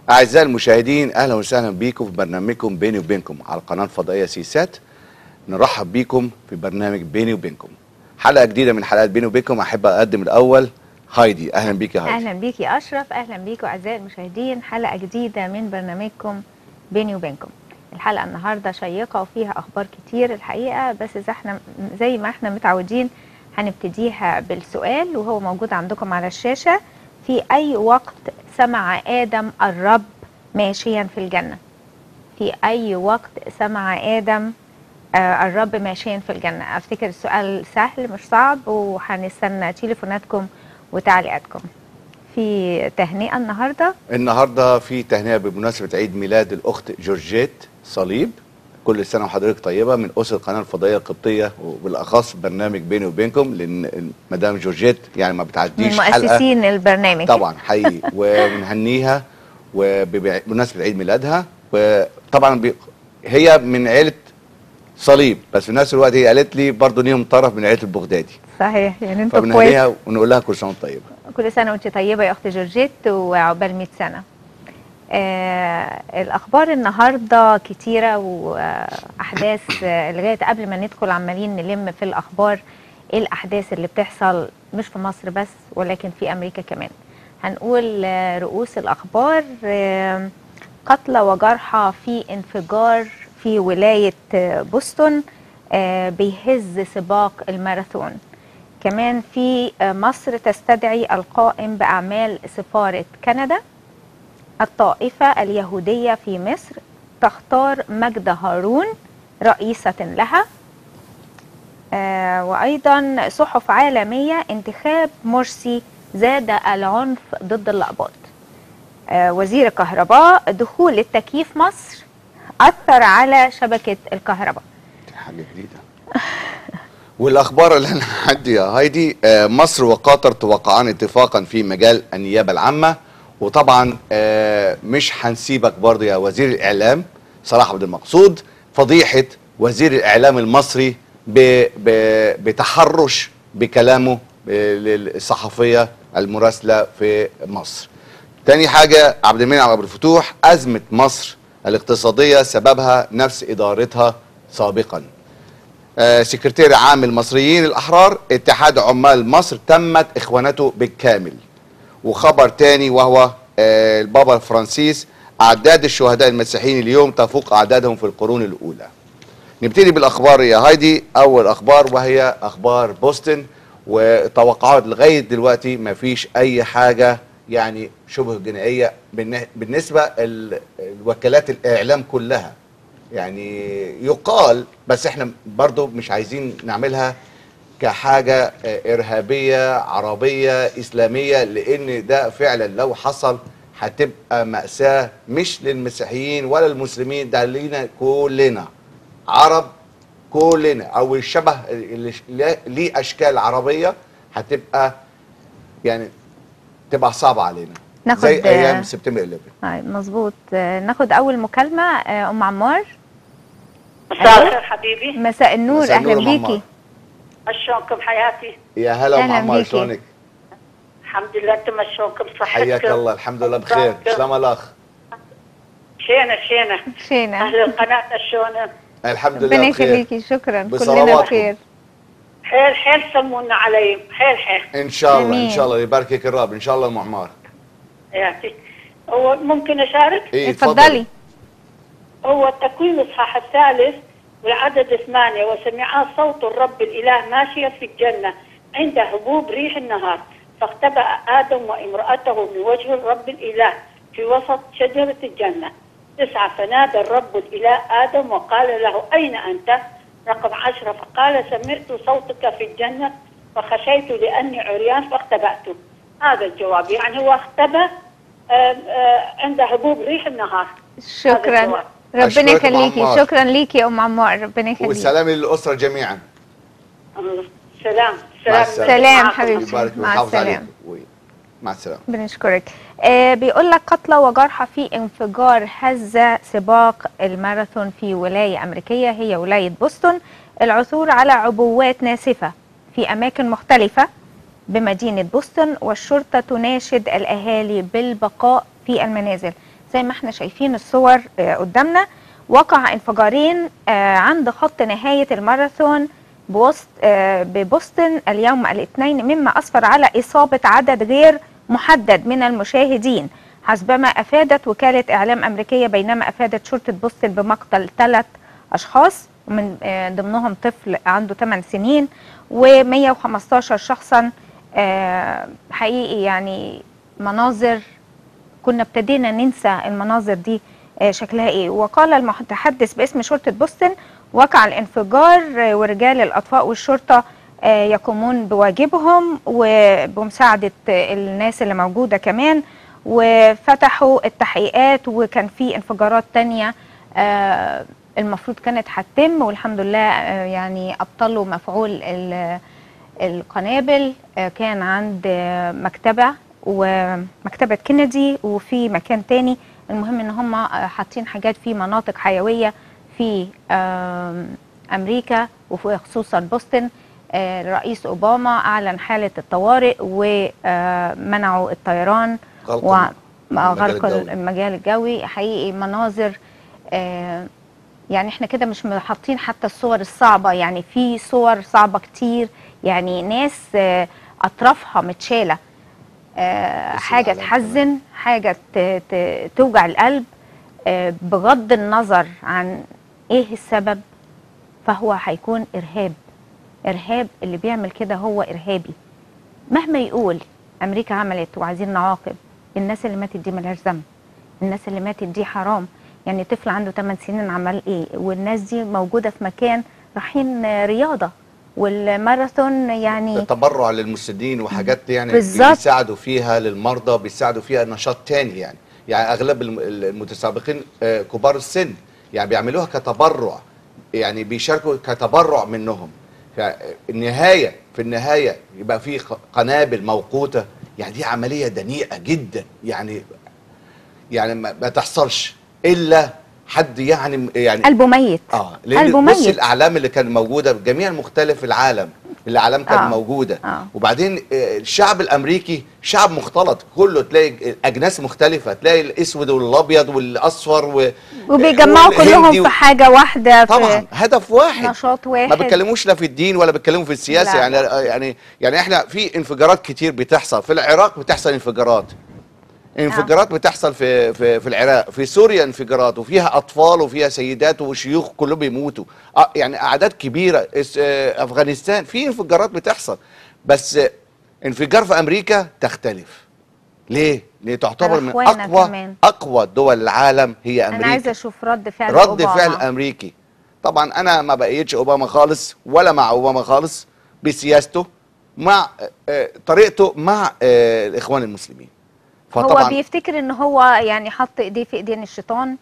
أعزائي المشاهدين أهلا وسهلا بيكم في برنامجكم بيني وبينكم على القناة الفضائية سيسات نرحب بيكم في برنامج بيني وبينكم حلقة جديدة من حلقات بيني وبينكم أحب أقدم الأول هايدي أهلا بيك يا هايدي اهلا بيكي اشرف اهلا بيكم اعزائي المشاهدين حلقه جديده من برنامجكم بيني وبينكم الحلقه النهارده شيقه وفيها اخبار كتير الحقيقه بس زي احنا زي ما احنا متعودين هنبتديها بالسؤال وهو موجود عندكم على الشاشه في اي وقت سمع ادم الرب ماشيا في الجنه في اي وقت سمع ادم آه، الرب ماشيا في الجنه افتكر السؤال سهل مش صعب وهنستنى تليفوناتكم وتعليقاتكم في تهنئه النهارده النهاردة في تهنئة بمناسبة عيد ميلاد الأخت جورجيت صليب كل سنة وحضرتك طيبة من أسر القناة الفضائية القبطية وبالأخص برنامج بيني وبينكم لأن مدام جورجيت يعني ما من بتعديش حلقة مؤسسين البرنامج طبعا حقيقي وبنهنيها وبمناسبة عيد ميلادها وطبعا بي هي من عيلة صليب بس في نفس الوقت هي قالت لي برضه ليهم طرف من عيلة البغدادي صحيح يعني انتوا كويس فبنهنيها ونقول لها كل سنة وانت طيبة كل سنه وانت طيبه يا اخت جورجيت وعقبال 100 سنه آه الاخبار النهارده كتيره واحداث آه، لغايه قبل ما ندخل عمالين نلم في الاخبار ايه الاحداث اللي بتحصل مش في مصر بس ولكن في امريكا كمان هنقول آه، رؤوس الاخبار آه، قتلى وجرحى في انفجار في ولايه آه، بوسطن آه، بيهز سباق الماراثون كمان في آه، مصر تستدعي القائم بأعمال سفارة كندا الطائفة اليهودية في مصر تختار مجد هارون رئيسة لها آه، وأيضا صحف عالمية انتخاب مرسي زاد العنف ضد الأقباط آه، وزير الكهرباء دخول التكييف مصر أثر على شبكة الكهرباء دي حاجة جديدة والاخبار اللي انا عندي يا هايدي آه، مصر وقطر توقعان اتفاقا في مجال النيابه العامه وطبعا آه، مش هنسيبك برضه يا وزير الاعلام صلاح عبد المقصود فضيحه وزير الاعلام المصري ب- ب- بتحرش بكلامه ب- للصحفيه المراسله في مصر. تاني حاجه عبد المنعم عبد الفتوح ازمه مصر الاقتصاديه سببها نفس ادارتها سابقا. آه، سكرتير عام المصريين الأحرار اتحاد عمال مصر تمت إخوانته بالكامل وخبر تاني وهو آه، البابا فرانسيس أعداد الشهداء المسيحيين اليوم تفوق أعدادهم في القرون الأولى نبتدي بالأخبار يا هايدي أول أخبار وهي أخبار بوسطن وتوقعات لغاية دلوقتي ما فيش أي حاجة يعني شبه جنائية بالن- بالنسبة ال- الوكالات الإعلام كلها يعني يقال بس احنا برضو مش عايزين نعملها كحاجة آه، إرهابية عربية إسلامية لأن ده فعلا لو حصل هتبقى مأساة مش للمسيحيين ولا المسلمين ده لينا كلنا عرب كلنا أو الشبه اللي ش- ليه أشكال عربية هتبقى يعني تبقى صعبة علينا ناخد- زي أيام سبتمبر 11 طيب مظبوط آه، ناخد أول مكالمة آه، أم عمار مساء الخير حبيبي مساء النور مساء أهلا النور يا بيكي شلونكم حياتي يا هلا ام أهلا عمار بيكي. شلونك؟ الحمد لله انتم شلونكم صحتكم حياك الله الحمد لله بخير سلام الاخ شينا شينا شينا اهل القناه شلون الحمد ربنا لله بخير يخليكي شكرا كلنا بصلواتكم. بخير حيل حيل سمونا علي حيل حيل ان شاء الله ان آمين. شاء الله يباركك الرب ان شاء الله ام عمار حياتي هو ممكن اشارك؟ ايه اتفضلي هو التكوين الاصحاح الثالث والعدد ثمانية وسمعا صوت الرب الإله ماشيا في الجنة عند هبوب ريح النهار فاختبأ آدم وامرأته من وجه الرب الإله في وسط شجرة الجنة تسعة فنادى الرب الإله آدم وقال له أين أنت؟ رقم عشرة فقال سمعت صوتك في الجنة فخشيت لأني عريان فاختبأت هذا الجواب يعني هو اختبأ آه، آه، عند هبوب ريح النهار هذا شكرا الجواب. ربنا أشكرك أم يخليكي عمار. شكرا ليكي يا ام عمار ربنا يخليكي والسلام للاسره جميعا سلام مع سلام السلامة. سلام معكم. حبيبتي. يبارك مع ويحافظ عليك السلامة. و- مع السلامه بنشكرك آه بيقول لك قتلى وجرحى في انفجار هز سباق الماراثون في ولاية أمريكية هي ولاية بوسطن العثور على عبوات ناسفة في أماكن مختلفة بمدينة بوسطن والشرطة تناشد الأهالي بالبقاء في المنازل زي ما احنا شايفين الصور آه، قدامنا وقع انفجارين آه، عند خط نهاية الماراثون بوسط آه، ببوسطن اليوم الاثنين مما أسفر على إصابة عدد غير محدد من المشاهدين حسبما أفادت وكالة إعلام أمريكية بينما أفادت شرطة بوسطن بمقتل ثلاث أشخاص من آه، ضمنهم طفل عنده 8 سنين و115 شخصا آه، حقيقي يعني مناظر كنا ابتدينا ننسى المناظر دي آه، شكلها ايه وقال المتحدث باسم شرطة بوسطن وقع الانفجار آه، ورجال الأطفاء والشرطة آه، يقومون بواجبهم وبمساعدة آه، الناس اللي موجودة كمان وفتحوا التحقيقات وكان في انفجارات تانية آه، المفروض كانت هتتم والحمد لله آه، يعني أبطلوا مفعول ال- القنابل آه، كان عند آه، مكتبة ومكتبة كندي وفي مكان تاني المهم ان هم آه، حاطين حاجات في مناطق حيوية في آم، امريكا وخصوصا بوسطن آه، الرئيس اوباما اعلن حالة الطوارئ ومنعوا الطيران غلق و- المجال غلق الجوي. المجال الجوي حقيقي مناظر آه، يعني احنا كده مش حاطين حتى الصور الصعبة يعني في صور صعبة كتير يعني ناس آه، أطرافها متشالة آه، بس حاجة العالم تحزن حاجة ت- ت- توجع القلب آه، بغض النظر عن ايه السبب فهو هيكون إرهاب إرهاب اللي بيعمل كده هو إرهابي مهما يقول أمريكا عملت وعايزين نعاقب الناس اللي ماتت دي ملهاش ذنب الناس اللي ماتت دي حرام يعني طفل عنده 8 سنين عمل ايه والناس دي موجودة في مكان رايحين آه، رياضة والماراثون يعني تبرع للمسنين وحاجات يعني بالظبط. بيساعدوا فيها للمرضى بيساعدوا فيها نشاط تاني يعني يعني اغلب الم- المتسابقين آه، كبار السن يعني بيعملوها كتبرع يعني بيشاركوا كتبرع منهم فالنهايه في النهايه يبقى في ق- قنابل موقوته يعني دي عمليه دنيئه جدا يعني يعني ما ما تحصلش الا حد يعني يعني قلبه ميت اه لان قلبه بص ميت الاعلام اللي كانت موجوده بجميع مختلف العالم الاعلام كانت آه. آه. موجوده آه. آه. وبعدين آه، الشعب الامريكي شعب مختلط كله تلاقي اجناس مختلفه تلاقي الاسود والابيض والاصفر و... وبيجمعوا والهندي كلهم و- في حاجة واحدة طبعا في هدف واحد نشاط واحد ما بيتكلموش لا في الدين ولا بيتكلموا في السياسه لا، يعني لا. يعني يعني احنا في انفجارات كتير بتحصل في العراق بتحصل انفجارات انفجارات بتحصل في في في العراق في سوريا انفجارات وفيها اطفال وفيها سيدات وشيوخ كلهم بيموتوا آه، يعني اعداد كبيره اس- آه، افغانستان في انفجارات بتحصل بس آه، انفجار في امريكا تختلف ليه؟ لان تعتبر على من إخواننا اقوى كمان. اقوى دول العالم هي أنا امريكا عايزة أشوف رد فعل رد أوباما. فعل امريكي طبعا انا ما بقيتش اوباما خالص ولا مع اوباما خالص بسياسته مع آه، طريقته مع آه، الاخوان المسلمين هو بيفتكر ان هو يعني حط ايديه في ايدين الشيطان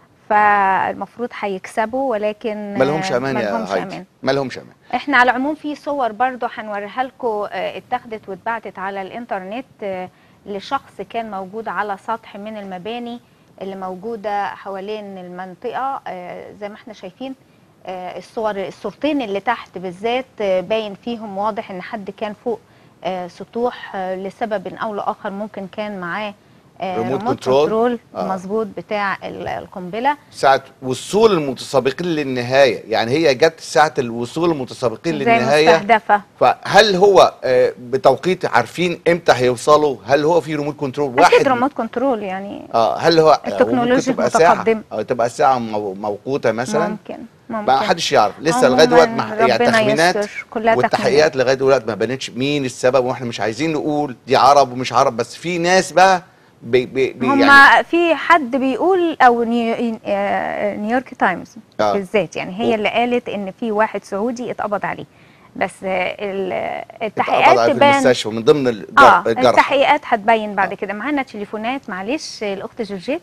فالمفروض هيكسبوا ولكن ما لهمش امان ما يا لهمش هايدي امان ما لهمش امان احنا على العموم في صور برضو هنوريها لكم آه، اتاخدت واتبعتت على الانترنت آه، لشخص كان موجود على سطح من المباني اللي موجودة حوالين المنطقة آه، زي ما احنا شايفين آه، الصور الصورتين اللي تحت بالذات آه، باين فيهم واضح ان حد كان فوق آه، سطوح آه، لسبب او لاخر ممكن كان معاه آه، ريموت ريموت كنترول. كنترول آه. مظبوط بتاع ال- القنبله ساعة وصول المتسابقين للنهاية يعني هي جت ساعة الوصول المتسابقين زي للنهاية مستهدفه فهل هو آه، بتوقيت عارفين امتى هيوصلوا هل هو في ريموت كنترول اكيد واحد ريموت كنترول يعني اه هل هو التكنولوجيا ممكن تبقى ساعة متقدمة. او تبقى ساعة مو- موقوتة مثلا ممكن ممكن ما حدش يعرف لسه عموماً لغايه دلوقتي ما يعني ربنا تخمينات يستر. كلها والتحقيقات لغايه دلوقتي ما بانتش مين السبب واحنا مش عايزين نقول دي عرب ومش عرب بس في ناس بقى بي بي بي هما يعني في حد بيقول او نيو- آه، نيويورك تايمز آه. بالذات يعني هي اللي قالت ان في واحد سعودي اتقبض عليه بس آه، ال- اتقبض التحقيقات عليه في تبان المستشفى من ضمن الجر- اه الجرحى التحقيقات هتبين بعد كده معانا تليفونات معلش الاخت جورجيت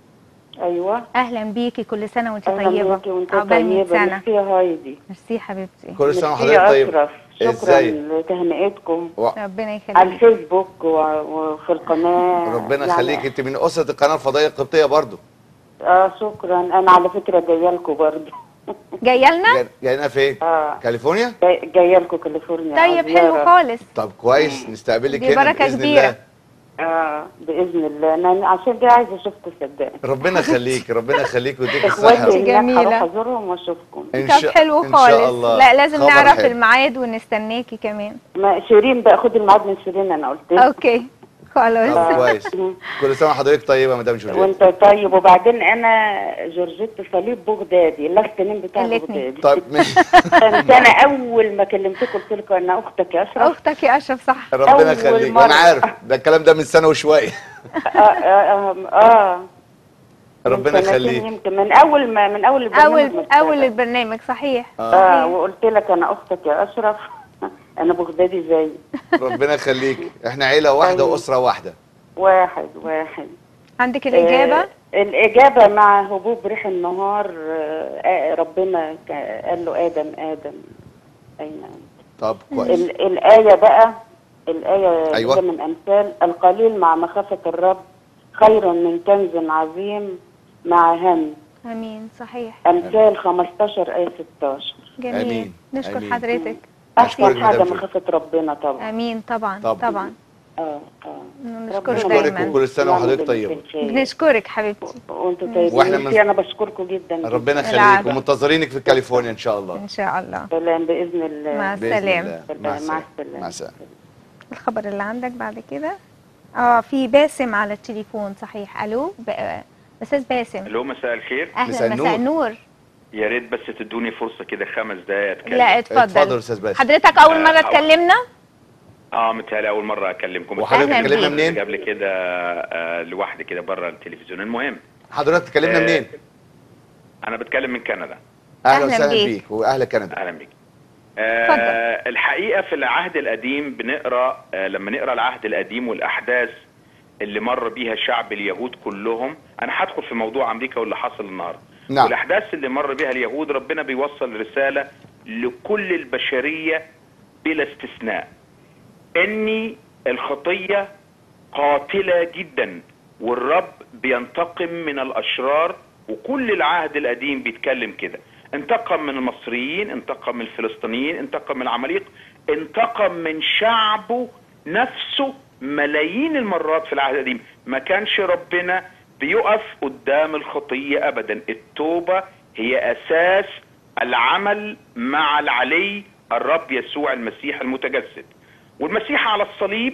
ايوه اهلا بيكي كل سنه وانت اهلا طيبه بيكي وانت عقبال 100 طيبه سنه ميرسي يا هايدي ميرسي حبيبتي كل سنه ميرسي يا وحضرتك طيب اشرف شكرا ازاي لتهنئتكم و- ربنا على يخليك الفيسبوك و- وفي القناه ربنا يعني- يخليك انت من اسره القناه الفضائيه القبطيه برضو اه شكرا انا على فكره جايه لكم برضه جايه لنا جاي- جاينا فين اه كاليفورنيا جاي- جايه لكم كاليفورنيا طيب زيارة. حلو خالص طب كويس نستقبلك دي هنا بركة باذن كبيرة. الله اه باذن الله انا عشان كده عايزه اشوفكم صدقني ربنا يخليك ربنا يخليك ويديك الصحه اخواتي هناك جميلة. هروح ازورهم واشوفكم إن طب شاء- حلو إن شاء خالص الله. لا لازم خبر نعرف حلو. الميعاد ونستناكي كمان ما شيرين بقى خدي الميعاد من شيرين انا قلت لك اوكي خلاص طب كويس كل سنه وحضرتك طيبه يا مدام جوليا وانت طيب وبعدين انا جورجيت صليب بغدادي اللاست نيم بتاع الاتنين. بغدادي طيب ماشي. كنت انا اول ما كلمتك قلت لك انا اختك يا اشرف اختك يا اشرف صح ربنا أول يخليك مرة. وانا عارف ده الكلام ده من سنه وشويه اه اه, آه, آه ربنا من سنتين يخليك يمكن من اول ما من اول البرنامج اول ما ابتدى. اول البرنامج صحيح اه صحيح. وقلت لك انا اختك يا اشرف انا بغدادي زي ربنا يخليك احنا عيله واحده طيب. واسره واحده واحد واحد عندك الاجابه آه الإجابة مع هبوب ريح النهار آه آه، ربنا ك- قال له آدم آدم أين أنت؟ طب كويس ال- الآية بقى الآية أيوة. أيوة. من أمثال القليل مع مخافة الرب خير من كنز عظيم مع هم امين صحيح أمثال 15 آية 16 جميل آمين. نشكر آمين. حضرتك أشكرك أحسن حاجة مدام جو. مخافة ربنا طبعا امين طبعا طبعاً. طبعا اه اه نشكره ربنا نشكرك دايما وكل سنه وحضرتك يعمل طيبه بالخير. بنشكرك حبيبتي وانتوا طيبين وإحنا وإحنا من- انا بشكركم جدا ربنا جداً. يخليك العفو. ومنتظرينك في كاليفورنيا ان شاء الله ان شاء الله سلام باذن الله مع بإذن السلامه الله. مع مع السلامه السلامة. مع السلامه الخبر اللي عندك بعد كده اه في باسم على التليفون صحيح الو ب- استاذ باسم الو مساء الخير اهلا مساء مساء النور. النور يا ريت بس تدوني فرصه كده خمس دقايق اتكلم لا اتفضل اتفضل استاذ باسم حضرتك اول مره آه، اتكلمنا اه متهيألي اول مره اكلمكم وحضرتك أهلاً تكلمنا بيك. منين قبل كده آه لوحدي كده بره التلفزيون المهم حضرتك تكلمنا آه، منين انا بتكلم من كندا اهلا أهلاً وسهلا بيك. بيك واهلا كندا اهلا بيك اتفضل. آه الحقيقه في العهد القديم بنقرا آه لما نقرا العهد القديم والاحداث اللي مر بيها شعب اليهود كلهم انا هدخل في موضوع امريكا واللي حصل النهارده نعم. والاحداث اللي مر بها اليهود ربنا بيوصل رساله لكل البشريه بلا استثناء ان الخطيه قاتله جدا والرب بينتقم من الاشرار وكل العهد القديم بيتكلم كده انتقم من المصريين انتقم من الفلسطينيين انتقم من العماليق انتقم من شعبه نفسه ملايين المرات في العهد القديم ما كانش ربنا بيقف قدام الخطية ابدا التوبة هي اساس العمل مع العلي الرب يسوع المسيح المتجسد والمسيح على الصليب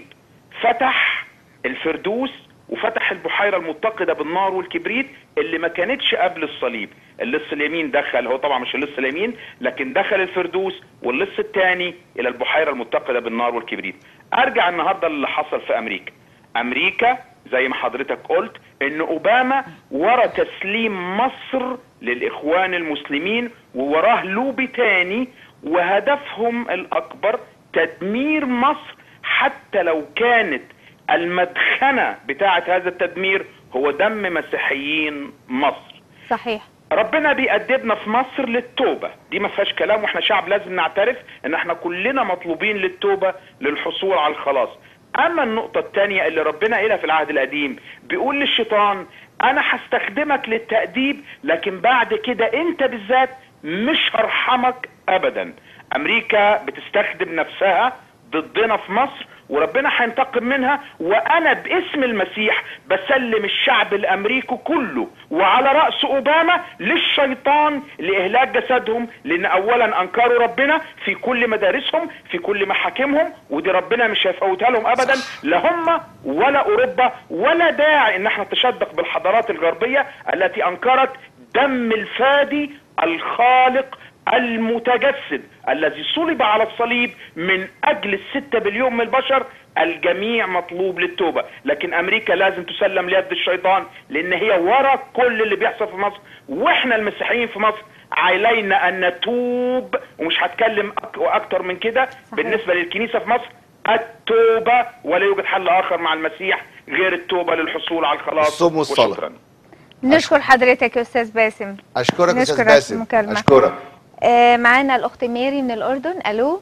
فتح الفردوس وفتح البحيره المتقده بالنار والكبريت اللي ما كانتش قبل الصليب اللص اليمين دخل هو طبعا مش اللص اليمين لكن دخل الفردوس واللص الثاني الى البحيره المتقده بالنار والكبريت ارجع النهارده اللي حصل في امريكا امريكا زي ما حضرتك قلت ان اوباما ورا تسليم مصر للاخوان المسلمين ووراه لوبي تاني وهدفهم الاكبر تدمير مصر حتى لو كانت المدخنه بتاعه هذا التدمير هو دم مسيحيين مصر صحيح ربنا بيأدبنا في مصر للتوبة دي ما فيهاش كلام واحنا شعب لازم نعترف ان احنا كلنا مطلوبين للتوبة للحصول على الخلاص اما النقطة التانية اللي ربنا قالها في العهد القديم بيقول للشيطان انا هستخدمك للتأديب لكن بعد كده انت بالذات مش هرحمك ابدا امريكا بتستخدم نفسها ضدنا في مصر وربنا هينتقم منها وانا باسم المسيح بسلم الشعب الامريكي كله وعلى راس اوباما للشيطان لاهلاك جسدهم لان اولا انكروا ربنا في كل مدارسهم في كل محاكمهم ودي ربنا مش هيفوتها لهم ابدا لا هم ولا اوروبا ولا داعي ان احنا نتشدق بالحضارات الغربيه التي انكرت دم الفادي الخالق المتجسد الذي صلب على الصليب من اجل الستة بليون من البشر الجميع مطلوب للتوبة لكن امريكا لازم تسلم ليد الشيطان لان هي ورا كل اللي بيحصل في مصر واحنا المسيحيين في مصر علينا ان نتوب ومش هتكلم أك- اكتر من كده بالنسبة للكنيسة في مصر التوبة ولا يوجد حل اخر مع المسيح غير التوبة للحصول على الخلاص الصوم والصلاة. وشكراً. نشكر حضرتك يا استاذ باسم اشكرك يا استاذ نشكر على باسم المكالمة. اشكرك آه معانا الاخت ميري من الاردن الو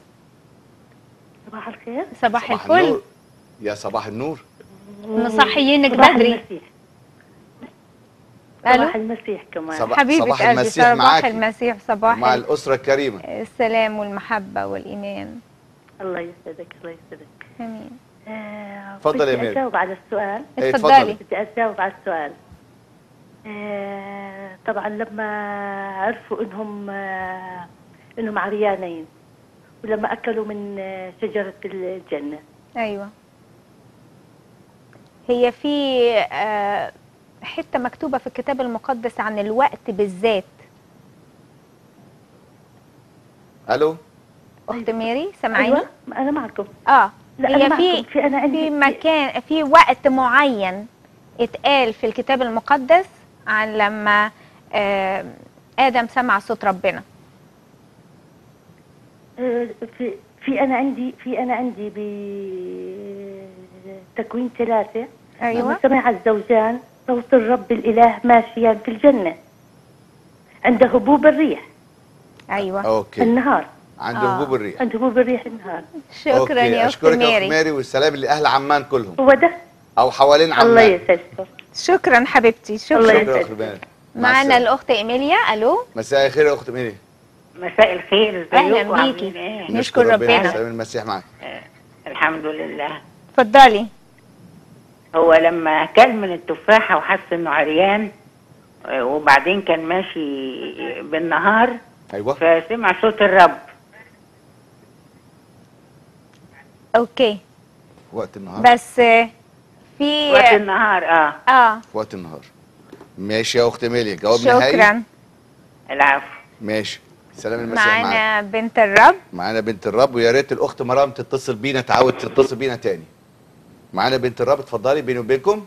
صباح الخير صباح صباح الفل النور يا صباح النور مصحيينك صباح بدري المسيح الو صباح المسيح كمان صباح- حبيبة صباح قلبي المسيح صباح معاكي. المسيح صباح مع ال- الاسره الكريمه السلام والمحبة والإيمان الله يسعدك الله يسعدك آمين آه، اتفضل يا بدي ميري. أجاوب على السؤال إيه، اتفضلي بدي أجاوب على السؤال آه، طبعا لما عرفوا إنهم آه، إنهم عريانين ولما أكلوا من آه، شجرة الجنة ايوه هي في آه، حته مكتوبه في الكتاب المقدس عن الوقت بالذات الو اخت ميري سامعيني أيوة أنا معكم اه لا أنا هي معكم في في أنا عندي في مكان في وقت معين اتقال في الكتاب المقدس عن لما آه، ادم سمع صوت ربنا آه، في في أنا عندي في أنا عندي بتكوين ثلاثة ايوه لما سمع الزوجان صوت الرب الإله ماشيا في الجنة عند هبوب الريح ايوه اوكي النهار عند آه. هبوب الريح عند هبوب الريح النهار شكرا أوكي. يا اخت اشكرك يا اخت ميري ماري والسلام لاهل عمان كلهم هو ده او حوالين عمان الله يسعدكم شكرا حبيبتي الله شكرا شكرا يا يسعدك. اخت ماري مع معانا السلامة. الاخت ايميليا الو مساء الخير يا اخت ميري مساء الخير ازيكم اهلا عاملين بيكي ايه نشكر ربنا سلام المسيح معاك الحمد لله اتفضلي هو لما كل من التفاحة وحس انه عريان آه، وبعدين كان ماشي بالنهار ايوه فسمع صوت الرب اوكي وقت النهار بس آه، في وقت النهار اه اه وقت النهار ماشي يا اخت ميلي جواب نهائي شكرا العفو ماشي سلام المسيح معاك معانا بنت الرب معانا بنت الرب ويا ريت الاخت مرام تتصل بينا تعود تتصل بينا تاني معانا بنت الرب اتفضلي بيني وبينكم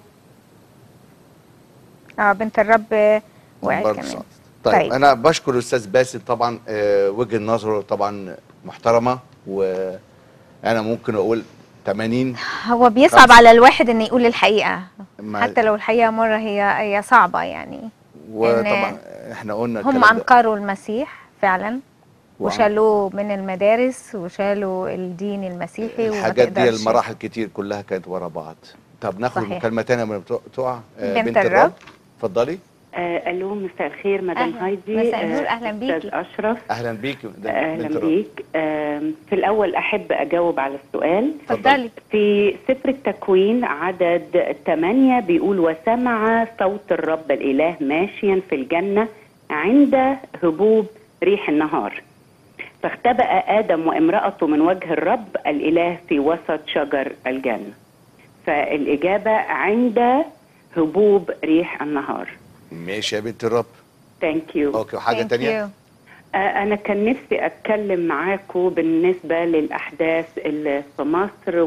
اه بنت الرب آه، وقعت برضه كمان صوت. طيب, طيب. طيب انا بشكر الاستاذ باسل طبعا آه، وجهه نظره طبعا محترمه وانا ممكن اقول 80 هو بيصعب خمسة. على الواحد ان يقول الحقيقه ما- حتى لو الحقيقه مره هي هي صعبه يعني وطبعا احنا قلنا هم الكلام ده. انكروا المسيح فعلا وعن- وشالوه من المدارس وشالوا الدين المسيحي وما الحاجات دي تقدرش- المراحل كتير كلها كانت ورا بعض طب ناخد صحيح. مكالمه تانية من بتوع- تقع آه، بنت بنت الرب. الرب اتفضلي آه الو مساء الخير مدام أهلاً. هايدي مساء النور، آه، أهلاً أستاذ بيكي. اشرف اهلا بيك ده بنت اهلا الرب. بيك آم، في الاول احب اجاوب على السؤال اتفضلي في سفر التكوين عدد 8 بيقول وسمع صوت الرب الاله ماشيا في الجنه عند هبوب ريح النهار فاختبأ آدم وامرأته من وجه الرب الإله في وسط شجر الجنة فالإجابة عند هبوب ريح النهار ماشي يا بنت الرب ثانك يو اوكي وحاجه Thank تانية you. آه، أنا كان نفسي أتكلم معاكم بالنسبة للأحداث اللي في مصر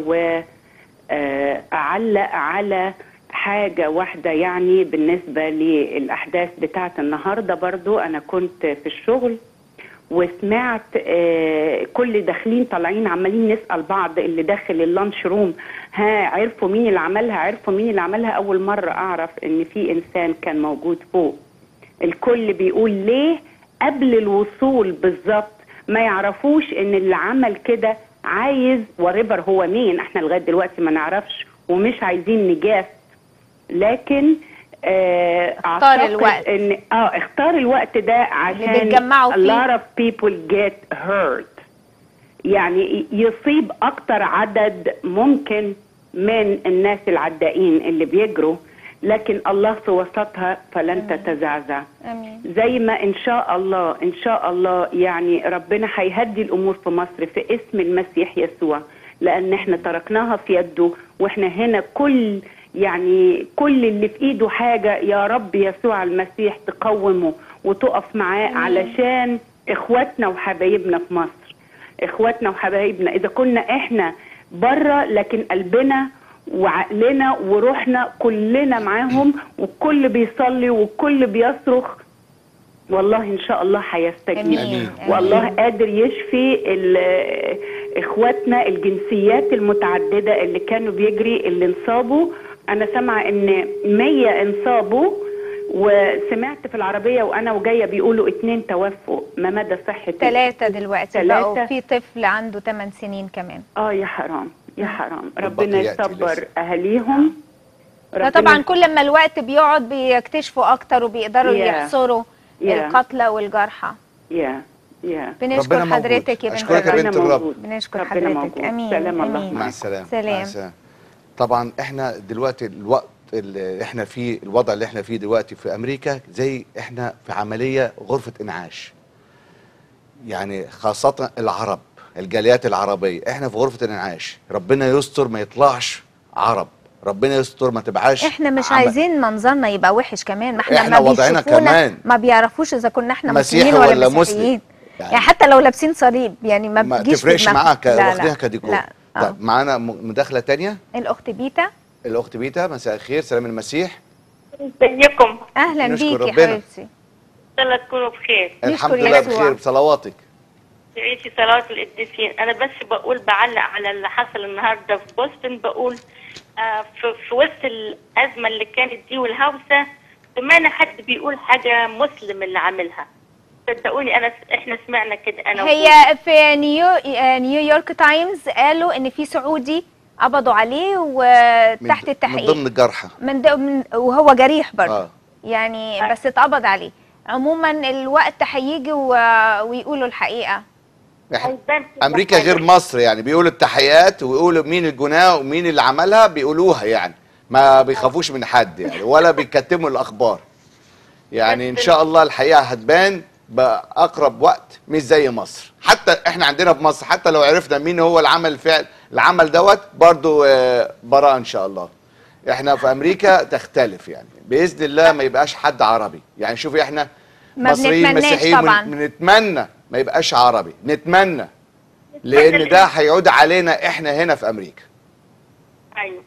وأعلق على حاجة واحدة يعني بالنسبة للأحداث بتاعة النهاردة برضو أنا كنت في الشغل وسمعت آه، كل داخلين طالعين عمالين نسأل بعض اللي داخل اللانش روم ها عرفوا مين اللي عملها عرفوا مين اللي عملها أول مرة أعرف إن في إنسان كان موجود فوق الكل بيقول ليه قبل الوصول بالظبط ما يعرفوش ان اللي عمل كده عايز وريفر هو مين احنا لغايه دلوقتي ما نعرفش ومش عايزين نجاس لكن آه اختار أعتقد الوقت. ان اه اختار الوقت ده عشان بيتجمعوا a فيه. lot of people get hurt يعني يصيب اكتر عدد ممكن من الناس العدائين اللي بيجروا لكن الله في وسطها فلن تتزعزع امين زي ما ان شاء الله ان شاء الله يعني ربنا هيهدي الامور في مصر في اسم المسيح يسوع لان احنا تركناها في يده واحنا هنا كل يعني كل اللي في ايده حاجه يا رب يسوع المسيح تقومه وتقف معاه علشان اخواتنا وحبايبنا في مصر اخواتنا وحبايبنا اذا كنا احنا بره لكن قلبنا وعقلنا وروحنا كلنا معاهم والكل بيصلي والكل بيصرخ والله ان شاء الله هيستجيب امين آمين. والله قادر يشفي ال- اخواتنا الجنسيات المتعدده اللي كانوا بيجري اللي انصابوا انا سامعه ان 100 انصابوا وسمعت في العربيه وانا وجايه بيقولوا اتنين توفوا ما مدى صحه ثلاثة دلوقتي تلاتة. بقوا في طفل عنده 8 سنين كمان اه يا حرام يا حرام ربنا والباقي يأتي يصبر لسه. اهاليهم لا ربنا طبعا كل ما الوقت بيقعد بيكتشفوا اكتر وبيقدروا Yeah. يحصروا Yeah. القتلى والجرحى يا يا بنشكر ربنا موجود. حضرتك يا بنت أشكرك يا الرب بنت الرب. موجود. بنشكر ربنا حضرتك موجود. امين سلام الله امين مع السلامه مع سلام السلامه طبعا احنا دلوقتي الوقت اللي احنا فيه الوضع اللي احنا فيه دلوقتي في امريكا زي احنا في عمليه غرفه انعاش يعني خاصه العرب الجاليات العربيه احنا في غرفه الانعاش ربنا يستر ما يطلعش عرب ربنا يستر ما تبقاش احنا مش عم- عايزين منظرنا يبقى وحش كمان ما احنا, إحنا ما وضعنا بيشوفونا كمان. ما بيعرفوش اذا كنا احنا مسيحي مسلمين ولا, ولا مسلم. مسيحيين يعني يعني, حتى لو لابسين صليب يعني ما, ما بتجيش في تفرقش دماغهم. معاك لا، لا، واخدينها كديكور لا آه. طب معانا م- مداخله تانية الاخت بيتا الاخت بيتا مساء الخير سلام المسيح ازيكم اهلا نشكر بيكي ربنا. حبيبتي ان الله تكونوا بخير الحمد نشكر لله يسوع. بخير بصلواتك تعيشي صلاة القديسين أنا بس بقول بعلق على اللي حصل النهاردة في بوسطن بقول آه في, في وسط الأزمة اللي كانت دي والهوسة بما حد بيقول حاجة مسلم اللي عاملها صدقوني أنا احنا سمعنا كده أنا هي في نيو آه، نيويورك تايمز قالوا ان في سعودي قبضوا عليه وتحت من التحقيق ضمن الجرحى من, د- من وهو جريح برضه اه يعني بس اتقبض عليه عموما الوقت هيجي و... ويقولوا الحقيقه إحنا- هيبان كل امريكا حاجة. غير مصر يعني بيقولوا التحيات ويقولوا مين الجناه ومين اللي عملها بيقولوها يعني ما بيخافوش من حد يعني ولا بيكتموا الاخبار يعني ان شاء الله الحقيقه هتبان باقرب وقت مش زي مصر حتى احنا عندنا في مصر حتى لو عرفنا مين هو اللي عمل الفعل العمل دوت برضو آه، براءه ان شاء الله احنا في امريكا تختلف يعني باذن الله ما يبقاش حد عربي يعني شوفي احنا ما مصريين بنتمناش مسيحيين طبعاً. بن- بنتمنى ما يبقاش عربي نتمنى لان ده هيعود علينا احنا هنا في امريكا أيوة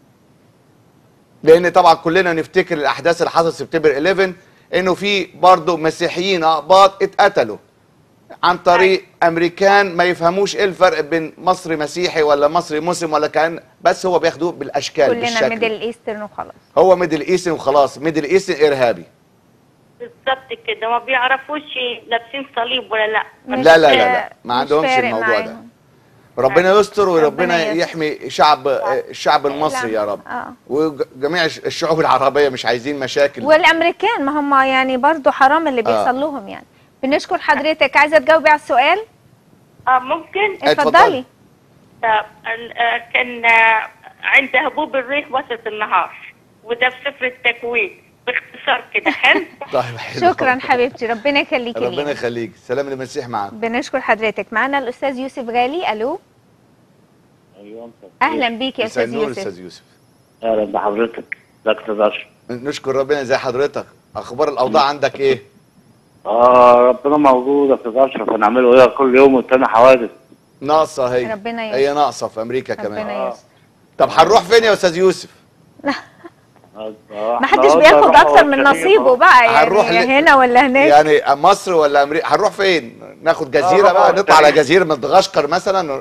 لان طبعا كلنا نفتكر الاحداث اللي حصلت سبتمبر 11 انه في برضه مسيحيين اقباط اتقتلوا عن طريق امريكان ما يفهموش ايه الفرق بين مصري مسيحي ولا مصري مسلم ولا كان بس هو بياخدوه بالاشكال كلنا بالشكل ميدل ايسترن وخلاص هو ميدل ايستن وخلاص ميدل ايستن ارهابي بالظبط كده ما بيعرفوش لابسين صليب ولا لا مش- لا لا لا لا ما مش عندهمش فارق الموضوع ده معاهم. ربنا يستر وربنا ربنا يستر. يحمي شعب الشعب المصري يا رب آه. وجميع الشعوب العربيه مش عايزين مشاكل والامريكان ما هم يعني برضو حرام اللي بيحصل لهم يعني بنشكر حضرتك عايزه تجاوبي على السؤال اه ممكن اتفضلي. اتفضلي طب ال- آه، كان آه، عند هبوب الريح وسط النهار وده في سفر التكوين باختصار كده حلو طيب حلو. شكرا حبيبتي ربنا يخليكي ربنا لينا يخليك سلام المسيح معاك بنشكر حضرتك معانا الاستاذ يوسف غالي الو ايوه اهلا بيك يا مساء استاذ النور يوسف استاذ يوسف اهلا بحضرتك ازيك يا استاذ اشرف نشكر ربنا زي حضرتك اخبار الاوضاع عندك ايه اه ربنا موجود يا استاذ اشرف هنعمله ايه كل يوم والتاني حوادث ناقصه هي ربنا يستر. هي ناقصه في امريكا كمان ربنا يستر طب هنروح فين يا استاذ يوسف ما حدش بياخد اكتر من نصيبه بقى هنروح يعني ل- هنا ولا هناك يعني مصر ولا امريكا هنروح فين ناخد جزيره آه، بقى آه، نطلع على تمام. جزيره مدغشقر مثلا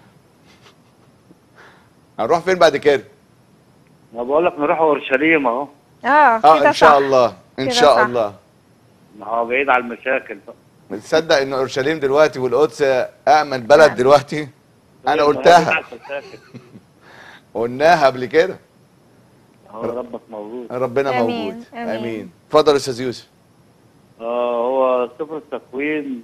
هنروح فين بعد كده ما بقول لك نروح اورشليم اهو اه اه كده ان شاء صح. الله ان كده شاء صح. الله ما هو بعيد عن المشاكل بقى تصدق ان اورشليم دلوقتي والقدس امن بلد دلوقتي انا بعيد قلتها عن المشاكل. قلناها قبل كده هو ربك موجود ربنا آمين، موجود آمين. امين اتفضل يا استاذ يوسف آه هو سفر التكوين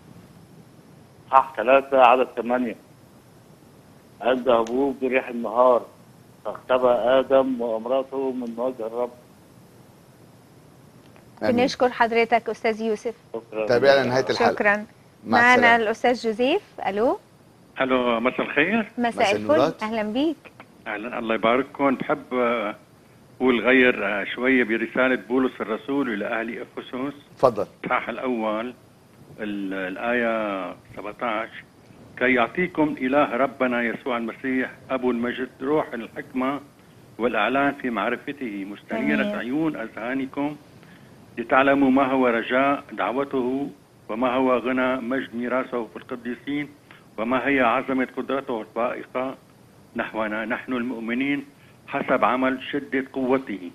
صح ثلاثة عدد ثمانية عند أبوه بريح النهار فاختبى آدم وامرأته من وجه الرب آمين. بنشكر حضرتك استاذ يوسف شكرا تابعنا نهايه الحلقه شكرا مع معانا السلامه الاستاذ جوزيف الو الو مساء الخير مساء مساء الفل النورات. اهلا بيك اهلا الله يبارككم بحب آه، اقول غير آه، شويه برساله بولس الرسول الى اهل افسس اتفضل الاصحاح الاول ال- الايه 17 كي يعطيكم اله ربنا يسوع المسيح ابو المجد روح الحكمه والاعلان في معرفته مستنيره آمين. عيون اذهانكم لتعلموا ما هو رجاء دعوته وما هو غنى مجد ميراثه في القديسين وما هي عظمة قدرته الفائقة نحونا نحن المؤمنين حسب عمل شدة قوته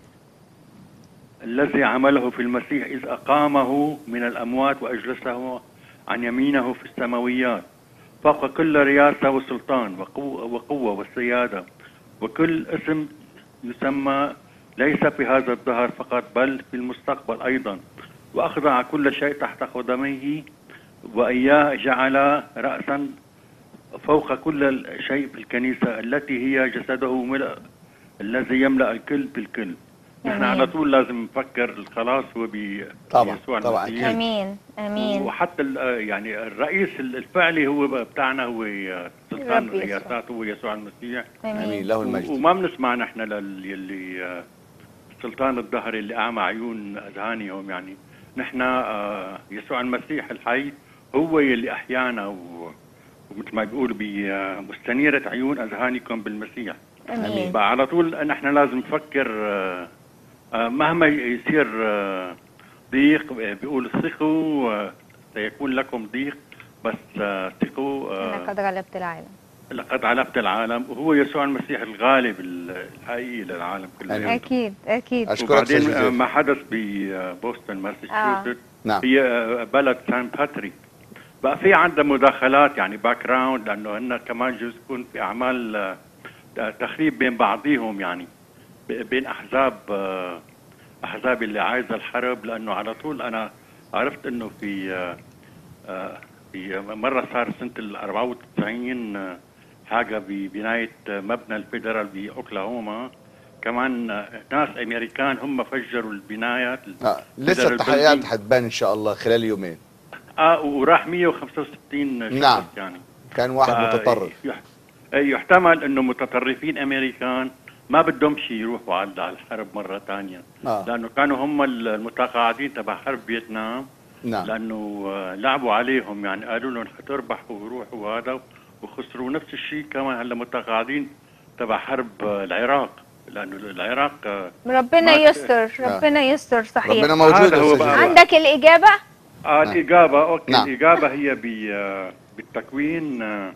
الذي عمله في المسيح إذ أقامه من الأموات وأجلسه عن يمينه في السماويات فوق كل رياسة وسلطان وقوة, وقوة وسيادة وكل اسم يسمى ليس في هذا الدهر فقط بل في المستقبل أيضا وأخضع كل شيء تحت قدميه وإياه جعل رأسا فوق كل شيء في الكنيسة التي هي جسده ملء الذي يملأ الكل بالكل نحن آمين. على طول لازم نفكر الخلاص هو ب- طبعاً، بيسوع طبعاً. المسيح امين امين وحتى ال- يعني الرئيس الفعلي هو بتاعنا هو سلطان رب يسوع. الرئاسات هو يسوع المسيح امين امين له المجد وما بنسمع نحن للي اللي سلطان الظهر اللي اعمى عيون اذهانهم يعني نحن آه، يسوع المسيح الحي هو يلي احيانا و- ومثل ما بيقول بمستنيرة عيون اذهانكم بالمسيح امين فعلى طول نحن لازم نفكر آه، آه، مهما يصير آه، ضيق آه، بيقول ثقوا آه، سيكون لكم ضيق بس آه، ثقوا آه، انا قد غلبت العالم لقد علبت العالم وهو يسوع المسيح الغالب الحقيقي للعالم كله آمين. اكيد اكيد أشكرك وبعدين أستاذ آه، جوزيف. ما حدث ببوسطن ماساتشوستس نعم هي آه، بلد سان باتريك بقى في عندها مداخلات يعني باك جراوند لانه هن كمان جزء يكون في اعمال آه، تخريب بين بعضيهم يعني ب- بين احزاب آه، احزاب اللي عايزه الحرب لانه على طول انا عرفت انه في آه، آه، في مره صار سنه ال 94 آه، حاجه ببنايه مبنى الفيدرال باوكلاهوما كمان آه، ناس امريكان هم فجروا البنايات آه. لسه Federal التحقيقات building. حتبان ان شاء الله خلال يومين اه وراح 165 شخص نعم. يعني كان واحد ف- متطرف يح- يحتمل انه متطرفين امريكان ما بدهمش يروحوا على على الحرب مره ثانيه آه. لانه كانوا هم المتقاعدين تبع حرب فيتنام نعم لانه آه، لعبوا عليهم يعني قالوا لهم حتربحوا وروحوا هذا وخسروا نفس الشيء كمان هلا متقاعدين تبع حرب آه، العراق لانه العراق آه، ربنا ما- يستر ربنا يستر صحيح ربنا موجود هذا هو أستاذ بقى. جوزيف. عندك الاجابه آه نعم. الإجابة أوكي نعم. الإجابة هي ب- آه، بالتكوين آه،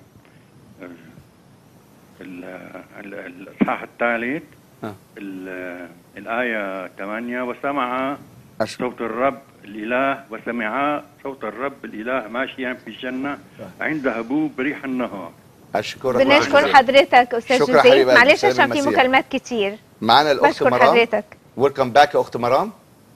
ال- ال- الإصحاح الثالث آه. ال- الآية 8 وسمع أشكر. صوت الرب الإله وسمع صوت الرب الإله ماشيا في الجنة عند هبوب ريح النهار اشكرك بنشكر جزيلا. حضرتك استاذ شكرا جوزيف حبيبي، معلش سلام عشان في المسيح. مكالمات كتير معنا الاخت بشكر مرام حضرتك ويلكم باك يا اخت مرام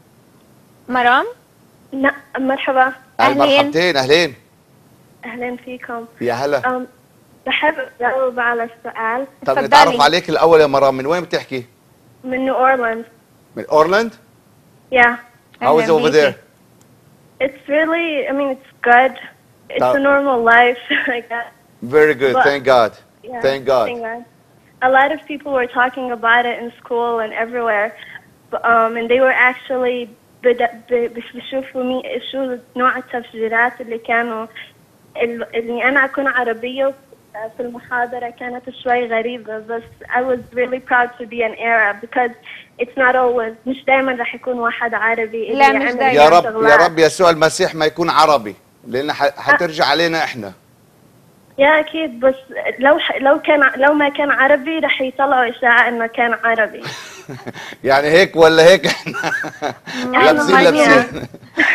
مرام لا مرحبا أهل أهلين. مرحبتين اهلين اهلا فيكم يا هلا أم بحب اجاوب على السؤال طب اتفضلي. نتعرف عليك الاول يا مرام من وين بتحكي من نيو اورلاندز من اورلاند yeah How is it over there it's really I mean it's good it's طب- a normal life I guess very good But- thank God yeah thank God thank God a lot of people were talking about it in school and everywhere But, um and they were actually بد- ب- مش بيشوفوا مي شو نوع التفجيرات اللي كانوا ال- اللي أنا أكون عربية في المحاضرة كانت شوي غريبة بس I was really proud to be an Arab because it's not always مش دايما رح يكون واحد عربي لا، اللي مش يعمل دايماً. يا رب شغلات. يا رب يسوع المسيح ما يكون عربي لان ح- حترجع علينا احنا يا أكيد بس لو ح- لو كان لو ما كان عربي رح يطلعوا إشاعة إنه كان عربي يعني هيك ولا هيك احنا لابسين مريم. لابسين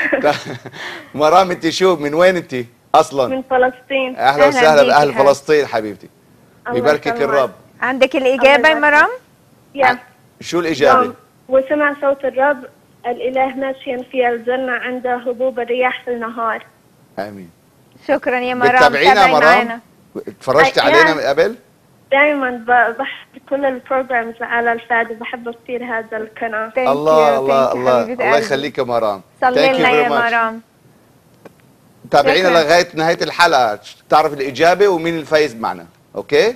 مرام انت شو من وين انت اصلا من فلسطين اهلا أهلاً وسهلا بيكي باهل حبيبتي. فلسطين حبيبتي الله يباركك يسلمك. الرب عندك الاجابه يا مرام يا شو الاجابه نعم. وسمع صوت الرب الإله ماشيا في الجنة عند هبوب الرياح في النهار امين شكرا يا مرام بتتابعينا تابعي يا معانا. مرام اتفرجت أي- علينا يا. من قبل دائما ب- بحب كل البروجرامز على الفادي بحب كثير هذا القناة Thank الله you, الله thank you الله حبيبة الله قلبي. يخليك يا مرام صلي Thank you لنا يا very much. مرام تابعينا شكراً. لغايه نهايه الحلقه تعرف الاجابه ومين الفايز معنا اوكي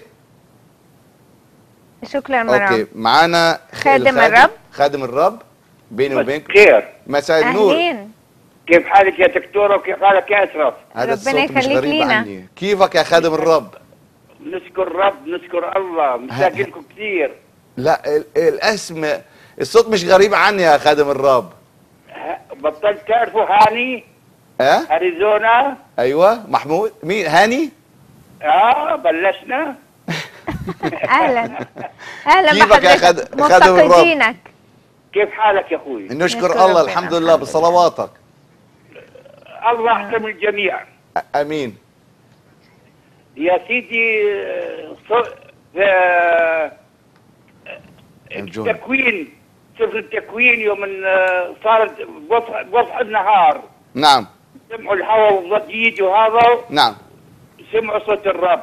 شكرا مرام اوكي معانا خادم الخادم- الرب. خادم الرب بيني وبينكم خير مساء النور اهلين كيف حالك يا دكتورة وكيف حالك يا أشرف هذا ربنا الصوت مش يخليك غريب لينا. عني كيفك يا خادم الرب نشكر رب نشكر الله مشاكلكم كثير لا ال- الاسم الصوت مش غريب عني يا خادم الرب ه- بطلت تعرفوا هاني ها أريزونا ايوه محمود مين هاني اه بلشنا اهلا اهلا كيفك يا بحضرتك خد- خادم الرب؟ مفتقدينك كيف حالك يا أخوي نشكر نشكر الله ربنا. الحمد لله بصلواتك الله أحسن من الجميع أ- امين يا سيدي آه، ص- آه، الجون. التكوين سفر التكوين يوم إن، آه، صارت بوضح بوضح النهار نعم سمعوا الهواء والضجيج وهذا نعم سمعوا صوت الرب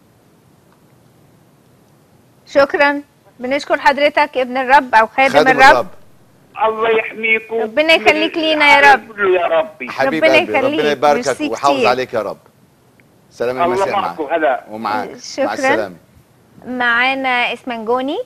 شكرا بنشكر حضرتك ابن الرب او خادم, خادم الرب, الرب الله يحميكم ربنا يخليك من لينا يا العالم رب. كله يا ربي حبيب ربنا قلبي ربنا يخليك. يباركك ميرسي ويحافظ كتير. عليك يا رب سلام الله المسيح معكم معك هلا ومعاك مع شكراً. السلامه معانا اسمنجوني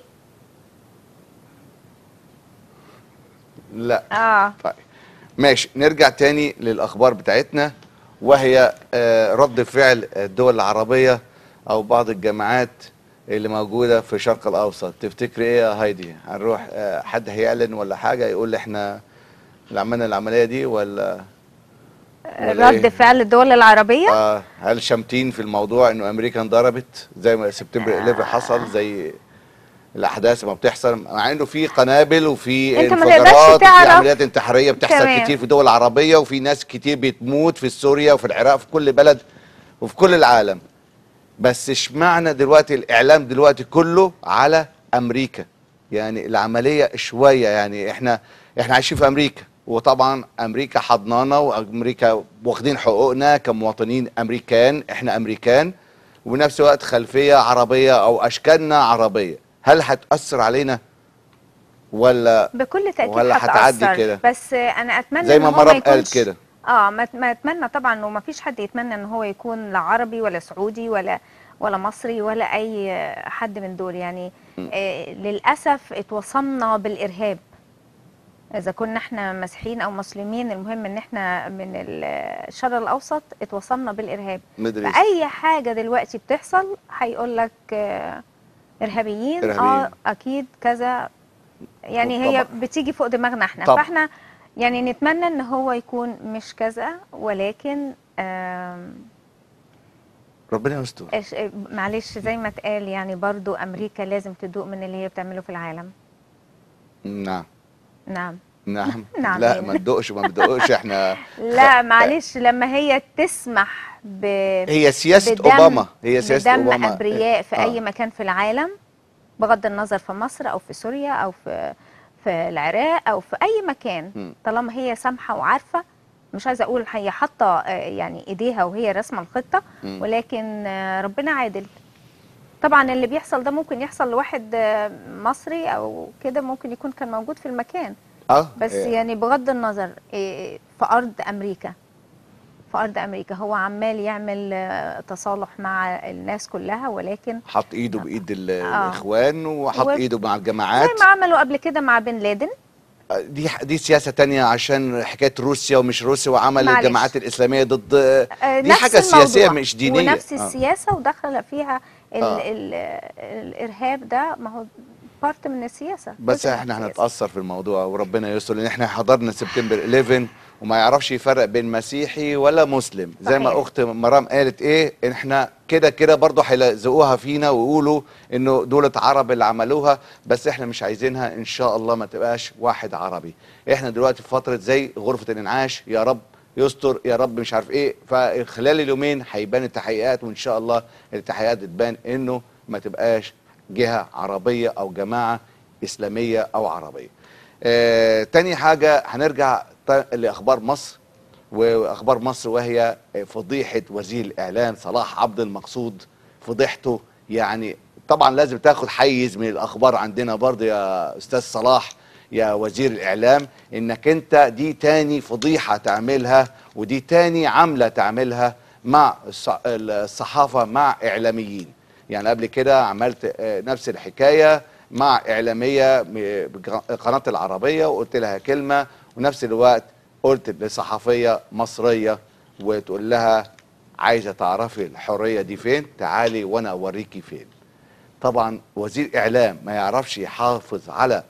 لا اه طيب ماشي نرجع تاني للاخبار بتاعتنا وهي آه، رد فعل الدول العربيه او بعض الجامعات اللي موجوده في الشرق الاوسط تفتكري ايه يا هايدي هنروح آه، حد هيعلن ولا حاجه يقول احنا اللي عملنا العمليه دي ولا ولا رد إيه؟ فعل الدول العربيه آه هل شامتين في الموضوع انه امريكا انضربت زي ما سبتمبر 11 حصل زي الاحداث ما بتحصل مع انه في قنابل وفي أنت ما تقدرش انفجارات وفي تعرف. عمليات انتحاريه بتحصل تمام. كتير في دول عربيه وفي ناس كتير بتموت في سوريا وفي العراق في كل بلد وفي كل العالم بس اشمعنى دلوقتي الاعلام دلوقتي كله على امريكا يعني العمليه شويه يعني احنا احنا عايشين في امريكا وطبعا امريكا حضنانا وامريكا واخدين حقوقنا كمواطنين امريكان احنا امريكان وبنفس الوقت خلفيه عربيه او اشكالنا عربيه هل هتاثر علينا ولا بكل تاكيد ولا هتعدي هتأثر. كده؟ بس انا اتمنى زي إن ما هو مرام يكونش- قالت كده اه ما ما اتمنى طبعا وما فيش حد يتمنى ان هو يكون لا عربي ولا سعودي ولا ولا مصري ولا اي حد من دول يعني آه للاسف اتوصمنا بالارهاب اذا كنا احنا مسيحيين او مسلمين المهم ان احنا من ال- الشرق الاوسط اتوصمنا بالارهاب ميدل إيست. فاي حاجه دلوقتي بتحصل هيقول لك آه ارهابيين اه إرهابيين. اكيد كذا يعني هي طبعا. بتيجي فوق دماغنا احنا طبعا. فاحنا يعني نتمنى ان هو يكون مش كذا ولكن آم، ربنا يستر إيش- معلش زي ما اتقال يعني برضو امريكا لازم تدوق من اللي هي بتعمله في العالم نعم نعم نعم نعم. لا ما ندقش ما ندقش احنا لا معلش لما هي تسمح ب هي سياسه بدم- اوباما هي سياسه بدم اوباما ابرياء في آه. اي مكان في العالم بغض النظر في مصر او في سوريا او في في العراق او في اي مكان مم. طالما هي سامحه وعارفه مش عايزه اقول هي حاطه آه، يعني ايديها وهي راسمه الخطه مم. ولكن آه، ربنا عادل طبعا اللي بيحصل ده ممكن يحصل لواحد آه، مصري او كده ممكن يكون كان موجود في المكان اه بس إيه. يعني بغض النظر إيه، في ارض امريكا في ارض امريكا هو عمال يعمل آه، تصالح مع الناس كلها ولكن حط ايده بايد ال- آه. الاخوان وحط و- ايده مع زي الجماعات ما عملوا قبل كده مع بن لادن دي دي سياسه تانية عشان حكايه روسيا ومش روسيا وعمل معلش. الجماعات الاسلاميه ضد آه، دي نفس حاجه سياسيه الموضوع مش دينيه ونفس آه. السياسه ودخل فيها ال آه. ال الارهاب ده ما هو بارت من السياسه بس جزء من احنا السياسة. هنتاثر في الموضوع وربنا يستر لان احنا حضرنا سبتمبر 11 وما يعرفش يفرق بين مسيحي ولا مسلم زي ما صحيح. اخت مرام قالت ايه احنا كده كده برضه هيلزقوها فينا ويقولوا انه دولة عرب اللي عملوها بس احنا مش عايزينها ان شاء الله ما تبقاش واحد عربي احنا دلوقتي في فترة زي غرفة الانعاش يا رب يستر يا رب مش عارف ايه فخلال اليومين هيبان التحقيقات وان شاء الله التحقيقات تبان انه ما تبقاش جهة عربية او جماعة اسلامية او عربية آه تاني حاجة هنرجع ت- لاخبار مصر واخبار مصر وهي فضيحه وزير الاعلام صلاح عبد المقصود فضيحته يعني طبعا لازم تاخد حيز من الاخبار عندنا برضه يا استاذ صلاح يا وزير الاعلام انك انت دي تاني فضيحه تعملها ودي تاني عمله تعملها مع الص- الصحافه مع اعلاميين يعني قبل كده عملت آه، نفس الحكايه مع اعلاميه م- بقناه العربيه وقلت لها كلمه ونفس الوقت قلت لصحفيه مصريه وتقول لها عايزه تعرفي الحريه دي فين تعالي وانا اوريكي فين طبعا وزير اعلام ما يعرفش يحافظ على